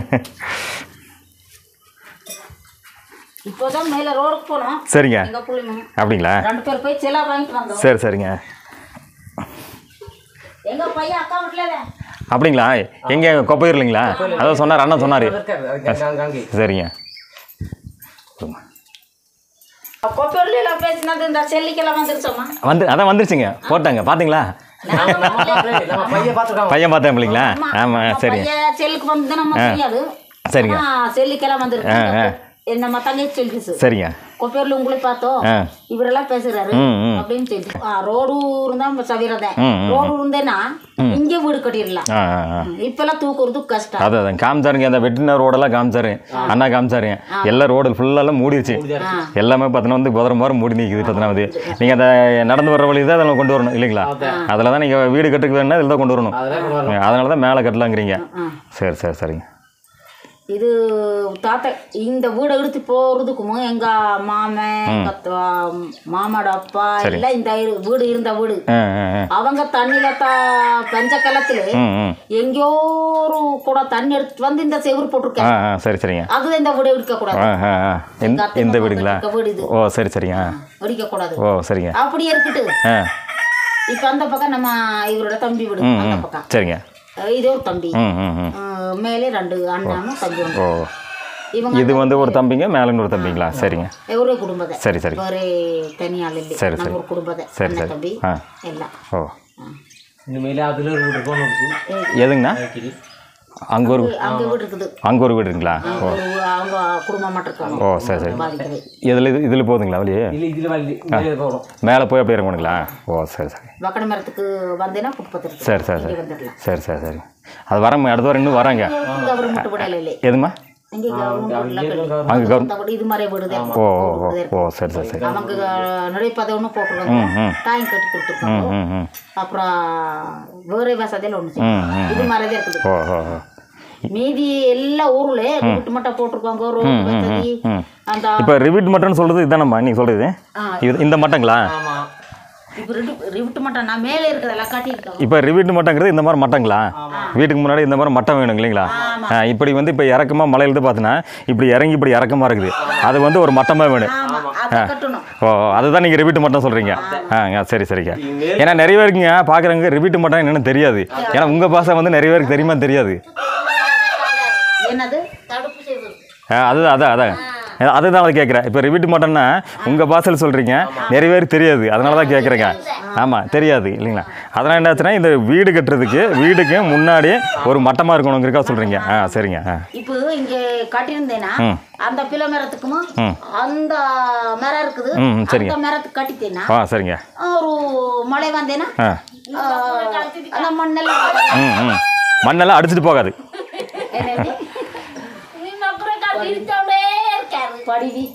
இப்போதான் மேல ரோடுக்கு போனோம் சரிங்க எங்க பிள்ளைங்க அப்படிங்களா ரெண்டு பேர் போய் சிலா வாங்கிட்டு வந்தோம் சரி சரிங்க எங்க பையன் அக்கா வீட்டுல அப்படிங்களா எங்கே கொப்பையூர் இல்லைங்களா அதான் சொன்னார் அண்ணன் சொன்னார் இருக்காரு அங்க- அங்க- அங்கே சரிங்க கொப்பையூர்ல எல்லாம் பேசினது இந்த செல்லிக்கெல்லாம் வந்துருச்சோம்மா வந்து அதான் வந்துருச்சுங்க போட்டாங்க பார்த்தீங்களா நம்ம பையன் பார்த்துருக்காங்க பையன் பார்த்தேன் இல்லைங்களா ஆமாம் சரிங்க பையன் செல்லுக்கு வந்து நம்ம தெரியாது சரிங்க ஆ, செல்லிக்கெல்லாம் ஆ, ஆ. வந்துருக்கு நம்ம தங்கச்சி சொல்லிச்சு சரிங்க கொப்பேர்ல உங்களை பார்த்தோம் ஆ. இவரெல்லாம் பேசுறாரு ம், ம். அப்படின்னு சொல்லி ஆ, ரோடு இருந்தா சவிரதேன் ம், ம். ரோடு இருந்தேன்னா இங்கே வீடு கட்டிடலாம் ஆ ஆ ஆ இப்பெல்லாம் தூக்குறது கஷ்டம் அதான் அதான் காமிச்சாருங்க அந்த வெட்டின ரோடெல்லாம் காமிச்சாரு அண்ணா காமிச்சாரு எல்லா ரோடு ஃபுல்லாலாம் மூடிடுச்சு எல்லாமே பார்த்தீங்கன்னா வந்து குதிரை மாதிரி மூடி நிற்குது பார்த்தீங்கன்னா வந்து நீங்கள் அந்த நடந்து வர வழி தான் அதில் கொண்டு வரணும் இல்லைங்களா அதில் தான் நீங்கள் வீடு கட்டுக்கு வேணும்னா இதில் தான் கொண்டு வரணும் அதனால தான் மேலே கட்டலாங்கிறீங்க சரி சரி சரிங்க இது தாத்தா இந்த வீடை எடுத்து போறதுக்கும் எங்க மாமன் எங்க த- மாமாட அப்பா எல்லாம் இந்த இரு- வீடு இருந்த வீடு ஆ ஆ ஆ அவங்க தண்ணியில தா பஞ்ச காலத்துல ம் ம் எங்கேயோ ஒரு கூட தண்ணி எடுத்துட்டு வந்து இந்த செவுரு ஆ போட்டிருக்கேன் ஆ சரி சரிங்க அது இந்த வீடு எடுக்க கூடாது ஆ ஆ ஆ எந்த எந்த வீடுங்களா இருக்க வீடு இது ஓ சரி சரிங்க ஆ எடுக்க கூடாது ஓ சரிங்க அப்படியே இருக்கட்டு ஆ இப்ப அந்த பக்கம் நம்ம இவரோட தம்பி வீடு ம் அந்த ம் பக்கம் சரிங்க அஹ் இதே ஒரு தம்பி ம் ம் ம் அஹ் மேலே ரெண்டு அண்ணனும் தம்பி ஒன்று ஓ இவங்க இது வந்து ஒரு தம்பிங்க மேலே ஒரு தம்பிங்களா சரிங்க ஒரே குடும்பத்தை சரி சரி ஒரே தனியாள் இல்லை சரி, நம்ம சரி. ஒரு குடும்பத்தை சரி, அண்ணன் சரி. தம்பி ஆ. எல்லாம் ஓ இனிமேல் அதில் ஒரு வீடு போகணும் எதுங்கண்ணா அங்கே ஒரு அங்க வீடு இருக்குது அங்கே ஒரு வீடு இருக்குங்களா ஓ ஒரு அவங்க குடும்பம் மட்டும் இருக்காங்க ஓ சரி சரி பாதிக்குது இதில் இது இதில் போகுதுங்களா வெளியே இல்லை இதில் வள்ளி மேலே போகணும் மேலே போய் அப்படியே இறங்கணுங்களா ஓ சரி சரி வக்கட மரத்துக்கு வந்தேன்னா புட்பத்து இருக்கு சரி சரி சரி இங்கே வந்துடலாம் சரி சரி சரி அது வரங்க அடுத்த வாரம் இன்னும் வராங்க கவர்மெண்ட் விடல இல்லை எதுமா இங்கே கவர்மெண்ட் அங்கே கவர் விடல இது மாதிரி வீடு தான் ஓ ஓ ஓ ஓ சரி சரி சரி அவங்க நுழைப்பதை ஒன்று போட்டுருவாங்க ம் ம் டாயம் கட்டி கொடுத்துருக்காங்க ம் ம் அப்புறம் வேறு வசதியில் ஒன்று ம் ம் இது மாதிரி தான் இருக்குது ஓ ஓ ஓ மீதி எல்லா ஊர்ல வீட்டு மட்டும் போட்டிருக்காங்க ரோடு வசதி ம் அந்த இப்போ ரிவிட் மட்டன் சொல்கிறது இதுதானம்மா நீங்கள் சொல்கிறது ஆ. இது இந்த மட்டங்களா ஆமாம் இப்போ ரிவிட்டு மட்டும் நான் மேலே இருக்கிறதெல்லாம் காட்டியிருக்காங்க இப்போ ரிவிட் மட்டங்கிறது இந்த மாதிரி மட்டங்களா வீட்டுக்கு முன்னாடி இந்த மாதிரி மட்டம் வேணும் இல்லைங்களா ஆ, இப்படி வந்து இப்போ இறக்கமாக மலையிலேருந்து பார்த்தீங்கன்னா இப்படி இறங்கி இப்படி இறக்கமாக இருக்குது அது வந்து ஒரு மட்டமாக வேணும் ஆமா அதை கட்டணும் ஓ அதுதான் நீங்கள் ரிப்பீட் மட்டும் சொல்கிறீங்க ஆ சரி சரிங்க ஏன்னா நிறைய பேருக்குங்க பார்க்குறவங்க ரிப்பீட் மட்டும் என்னன்னு தெரியாது ஏன்னா உங்கள் பாஷை வந்து நிறைய பேருக்கு தெரியுமா தெரியாது என்னது தடுப்பு செய்வது ஆ, அதுதான் அதான் அதான் அதுதான் அதை கேட்குறேன் இப்போ ரிப்பீட் மட்டும்னா உங்கள் பாஷையில் சொல்கிறீங்க நிறைய பேருக்கு தெரியாது அதனால தான் கேட்குறேங்க ஆமாம் தெரியாது இல்லைங்களா அதனால் என்னாச்சுன்னா இந்த வீடு கட்டுறதுக்கு வீடுக்கு முன்னாடி ஒரு மட்டமாக இருக்கணுங்கிறக்கா சொல்கிறீங்க ஆ சரிங்க ஆ இப்போ இங்க காட்டியிருந்தேன்னா ம். அந்த பிள்ளை மரத்துக்கும் ம். அந்த மரம் இருக்குது ம், ம், சரிங்க. அந்த மரத்துக்கு கட்டித்தேன்னா ஆ சரிங்க ஒரு மழை வந்தேன்னா ஆ ஆ, அந்த மண்ணெல்லாம் ம் ம் மண்ணெல்லாம் அடிச்சிட்டு போகாது என்னது? அப்புறம் கட்டிட்டோடே இருக்காரு படிவி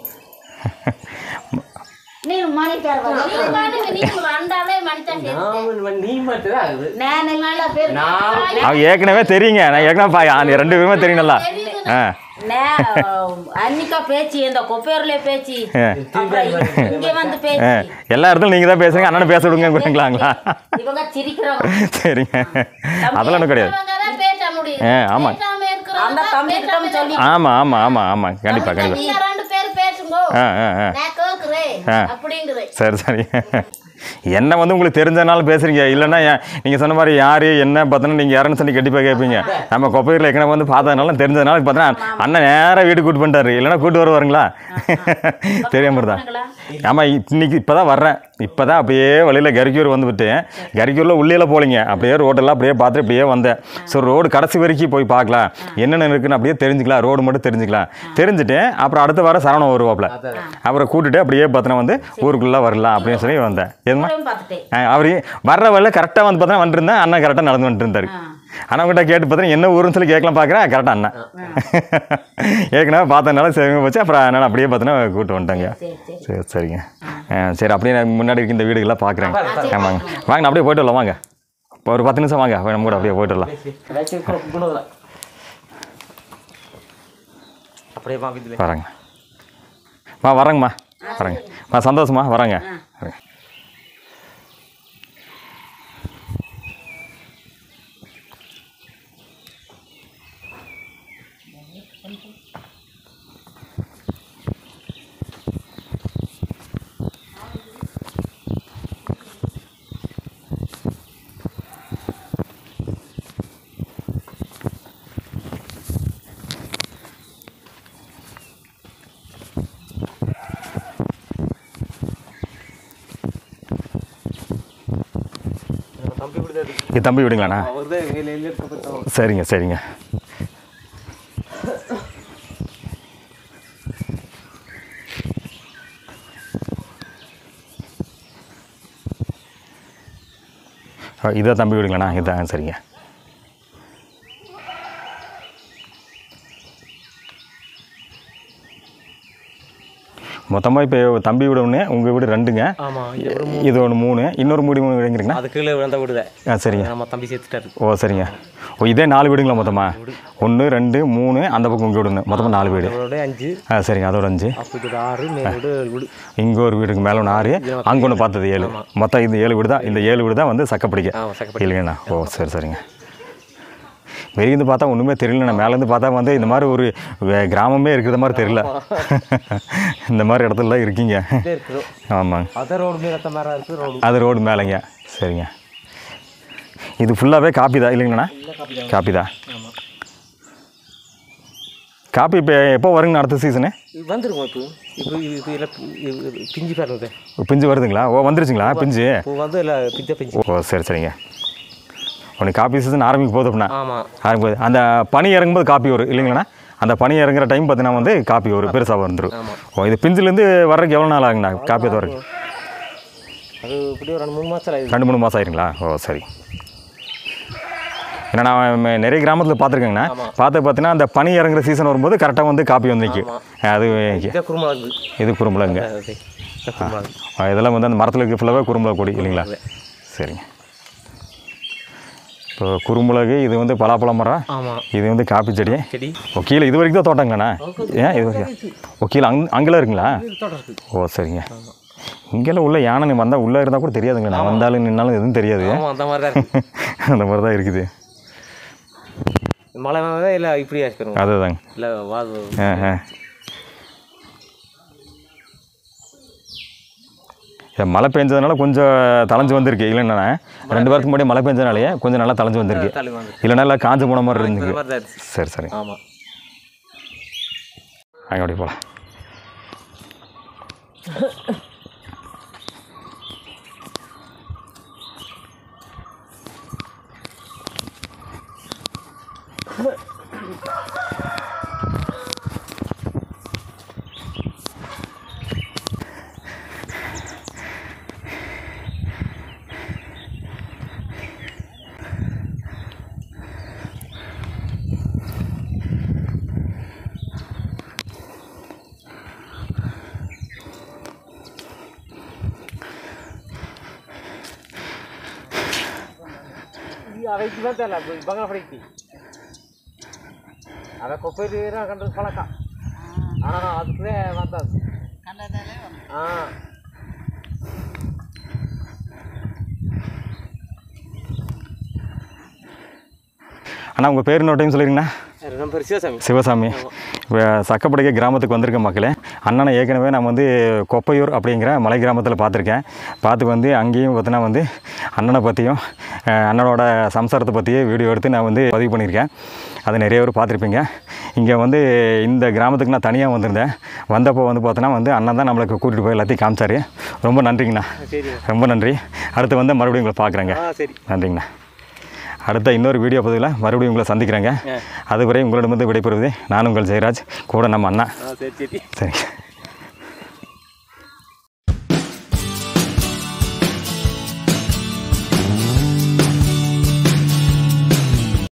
நீನು ಮಾಡಿದ್ದಾರ நீங்க நீங்க ரெண்டாலே மனுஷன் சேர்த்து நான் நீ மட்டும் தான் ஆகுது ನಾನೆಲ್ಲ பேர் நான் அவங்க ஏற்கனவே தெரியுங்க நான் ஏற்கனவே பா அந்த ரெண்டு பேருமே தெரியும் நல்லா ஆ நே அன்னிக்கா பேச்சு இந்த கொப்பேர்ல பேச்சு ஆ. அப்புறம் இங்க வந்து ஆ, பேச்சு எல்லா இடத்துலையும் நீங்கள் தான் பேசுங்க அண்ணனை பேச விடுங்க கொடுங்களாங்களா இவங்க சிரிக்கிறவங்க சரிங்க அதெல்லாம் ஒன்றும் கிடையாது தான் பேச முடியும் ஆ ஆமாம் பேசாம இருக்கிறவங்க அந்த தம்பி கிட்ட சொல்லி ஆமாம் ஆமாம் ஆமாம் ஆமாம் கண்டிப்பாக கண்டிப்பாக நீங்க ரெண்டு பேர் பேசுங்க ஆ ஆ ஆ நான் கேக்குறேன் ஆ. அப்படிங்கிறேன் சரி சரி என்ன வந்து உங்களுக்கு தெரிஞ்சனால பேசுறீங்க இல்லைன்னா ஏன் நீங்கள் சொன்ன மாதிரி யார் என்ன பார்த்தோன்னா நீங்கள் யாருன்னு சொல்லி கண்டிப்பாக கேட்பீங்க நம்ம கொப்பையில் ஏற்கனவே வந்து பார்த்ததுனால தெரிஞ்சதுனால பார்த்தோன்னா அண்ணன் நேராக வீட்டுக்கு கூட்டு பண்ணிட்டாரு இல்லைன்னா கூட்டு வருவாருங்களா தெரியாம தான் ஆமாம் இன்னைக்கு இப்போ தான் வர்றேன் இப்போ தான் அப்படியே வழியில் கரிக்கூர் வந்துவிட்டு கரிக்கூரில் உள்ளேல போகலிங்க அப்படியே ரோடெல்லாம் அப்படியே பார்த்துட்டு அப்படியே வந்தேன் ஸோ ரோடு கடைசி வரைக்கும் போய் பார்க்கலாம் என்னென்ன இருக்குன்னு அப்படியே தெரிஞ்சுக்கலாம் ரோடு மட்டும் தெரிஞ்சுக்கலாம் தெரிஞ்சுட்டு அப்புறம் அடுத்த வாரம் சரவணம் வருவாப்புல அப்புறம் கூட்டிட்டு அப்படியே பார்த்தோன்னா வந்து ஊருக்குள்ளே வரலாம் அப்படின்னு சொல்லி வந்தேன் எதுமா பார்த்துட்டேன் அவர் வர்ற வழியில் கரெக்டாக வந்து பார்த்தா வந்துருந்தேன் அண்ணன் கரெக்டாக நடந்து வந்துட்டு இருந்தார் அண்ணன் கேட்டு பார்த்தா என்ன ஊருன்னு சொல்லி கேட்கலாம் பார்க்குறேன் கரெக்டாக அண்ணன் ஏற்கனவே பார்த்ததுனால சரிங்க போச்சு அப்புறம் அதனால் அப்படியே பார்த்தோன்னா கூப்பிட்டு வந்துட்டாங்க சரி சரி சரி சரிங்க ஆ, சரி அப்படியே நான் முன்னாடி இருக்க இந்த வீடுகள்லாம் பார்க்குறேன் ஆமாங்க வாங்க நான் அப்படியே போயிட்டு வரலாம் வாங்க இப்போ ஒரு பத்து நிமிஷம் வாங்க நம்ம கூட அப்படியே போயிட்டு வரலாம் ஏதாச்சும் குணம் அப்படியே வாங்க இதில் வரேங்க மா வரேங்கம்மா வரேங்க மா சந்தோஷமா வரேங்க வரேங்க தம்பி கூட தான் இது தம்பி விடுங்களாண்ணா அவர் தான் எங்கள் எல்லாம் இருக்க பார்த்தோம் சரிங்க சரிங்க இதான் தம்பி வீடுங்களாண்ணா இதான் சரிங்க மொத்தமாக இப்போ தம்பி வீடு ஒன்று உங்கள் வீடு ரெண்டுங்க ஆமாம் இது ஒன்று மூணு இன்னொரு மூடி மூணு வீடுங்கிறீங்களா அது கீழே விழுந்த வீடு தான் ஆ சரிங்க நம்ம தம்பி சேர்த்துட்டாரு ஓ சரிங்க ஓ இதே நாலு வீடுங்களா மொத்தமாக ஒன்று ரெண்டு மூணு அந்த பக்கம் உங்கள் வீடு ஒன்று மொத்தமாக நாலு வீடு அவரோட அஞ்சு ஆ சரிங்க அதோட அஞ்சு அப்போ இது ஆறு மேல் வீடு ஏழு வீடு இங்கே ஒரு வீடுக்கு மேலே ஒன்று ஆறு அங்கே ஒன்று பார்த்தது ஏழு மொத்தம் இந்த ஏழு வீடு தான் இந்த ஏழு வீடு தான் வந்து சக்கப்படிக்க ஆ சக்கப்படி இல்லைங்கண்ணா ஓ சரி சரிங்க வெளியிருந்து பார்த்தா ஒன்றுமே தெரியலண்ணா மேலேருந்து பார்த்தா வந்து இந்த மாதிரி ஒரு வே- கிராமமே இருக்கிற மாதிரி தெரியல இந்த மாதிரி இடத்துலலாம் இருக்கீங்க இருக்குது ஆமாங்க அதே ரோடு மேலே அந்த மாதிரி இருக்குது ரோடு அது ரோடு மேலேங்க சரிங்க இது ஃபுல்லாகவே காப்பி தான் இல்லைங்கண்ணா காப்பி தான் காப்பி இப்போ எப்போ வருங்கண்ணா அடுத்த சீசனு இது வந்துருக்கும் இப்போ இப்போ இது இது எல்லாம் இது- இது பிஞ்சு பாருங்க பிஞ்சு வருதுங்களா ஓ வந்துருச்சுங்களா பிஞ்சு இப்போ வந்து இல்லை பிஞ்ச பிஞ்சு ஓ சரி சரிங்க உனக்கு காப்பி சீசன் ஆரம்பிக்க போகுது அப்படின்னா ஆமாம் ஆரம்பிக்க போகுது அந்த பனி இறங்கும்போது காப்பி வரும் இல்லைங்கண்ணா அந்த பனி இறங்குற டைம் பார்த்தீங்கன்னா வந்து காப்பி வரும் பெருசாக வந்துடும் ஓ இது பிஞ்சுலேருந்து வர்றதுக்கு எவ்வளோ நாள் ஆகுங்கண்ணா காப்பி அது வரைக்கும் அது இப்படி ஒரு ரெண்டு மூணு மாதம் ஆயிடுது ரெண்டு மூணு மாதம் ஆயிருங்களா ஓ சரி ஏன்னா நான் ம- நிறைய கிராமத்தில் பார்த்துருக்கேங்கண்ணா பார்த்து பார்த்தீங்கன்னா அந்த பனி இறங்குற சீசன் வரும்போது கரெக்டாக வந்து காப்பி வந்து நிற்கும் அது இதே குருமிளகு இது குறும்பலங்க அது இதே குருமிளகு ஆ, இதெல்லாம் வந்து அந்த மரத்தில் இருக்க ஃபுல்லாகவே குறும்பலகு கொடி இல்லைங்களா சரிங்க இப்போ குறும்பலகு இது வந்து பலாப்பழ மரம் ஆமாம் இது வந்து காப்பி செடி செடி ஓ கீழே இது வரைக்கும் தான் தோட்டங்கண்ணா ஏன் இது வரைக்கும் ஓ கீழே அங் அங்கெல்லாம் இருக்குங்களா தோட்டம் இருக்குது ஓ சரிங்க இங்கெல்லாம் உள்ள யானை நீ வந்தால் உள்ளே இருந்தால் கூட தெரியாதுங்க நான் வந்தாலும் நின்னாலும் எதுவும் தெரியாது ஆமாம் அந்த மாதிரி தான் இருக்குது அந்த மாதிரி தான் இருக்குது மழை வந்ததே இல்லை இப்படியா இருக்கிறோம் அதுதாங்க இல்லை வாது ஆ ஆ ஏ, மழை பெஞ்சதுனால கொஞ்சம் தளைஞ்சு வந்திருக்கு இல்லைண்ணா ரெண்டு வாரத்துக்கு முன்னாடி மழை பெஞ்சதுனாலே கொஞ்சம் நல்லா தளைஞ்சு வந்திருக்கு தள்ளி வந்து இல்லைன்னா எல்லாம் காஞ்சு போன மாதிரி இந்த இருந்துச்சு மாதிரி தான் இருந்துச்சு சரி சரி ஆமாம் அங்கே அப்படி போகலாம் ಅದಕ್ಕೆ ಬಂತಲ್ಲ ಬಂಗಾಳ ಹೊಡಿತಿ ಅದಕ್ಕೆ ಕೊಪ್ಪರಿ ಕಂಡ್ರೆ ಫಲಕ ಅಣ್ಣ ಅದಕ್ಕೆ ಬಂತದ್ದು ಹಾಂ அண்ணா உங்கள் பேர் இன்னொரு டைம் சொல்லிருங்கண்ணா ನಮ್ಮ பேர் சிவசாமி சிவசாமி இப்போ சக்கப்படிக்க கிராமத்துக்கு வந்திருக்க மக்களே அண்ணனை ஏற்கனவே நான் வந்து கொப்பையூர் அப்படிங்கிற மலை கிராமத்தில் பார்த்துருக்கேன் பார்த்து வந்து அங்கேயும் பார்த்தீங்கன்னா வந்து அண்ணனை பற்றியும் அஹ், அண்ணனோட சம்சாரத்தை பற்றியும் வீடியோ எடுத்து நான் வந்து பதிவு பண்ணியிருக்கேன் அது நிறைய பேர் பார்த்துருப்பீங்க இங்கே வந்து இந்த கிராமத்துக்கு நான் தனியாக வந்திருந்தேன் வந்தப்போ வந்து பார்த்தோன்னா வந்து அண்ணன் தான் நம்மளுக்கு கூட்டிகிட்டு போய் எல்லாத்தையும் காமிச்சாரு ரொம்ப நன்றிங்கண்ணா சரி ரொம்ப நன்றி அடுத்து வந்து மறுபடியும் உங்களை பார்க்குறேங்க ஆ சரி நன்றிங்கண்ணா அடுத்த இன்னொரு வீடியோ பதிவில் மறுபடியும் உங்களை சந்திக்கிறேங்க அதுவரை உங்களிடமிருந்து விடைபெறுவது நான் உங்கள் ஜெயராஜ் கூட நம்ம அண்ணா ஆ சரி சரி சரிங்க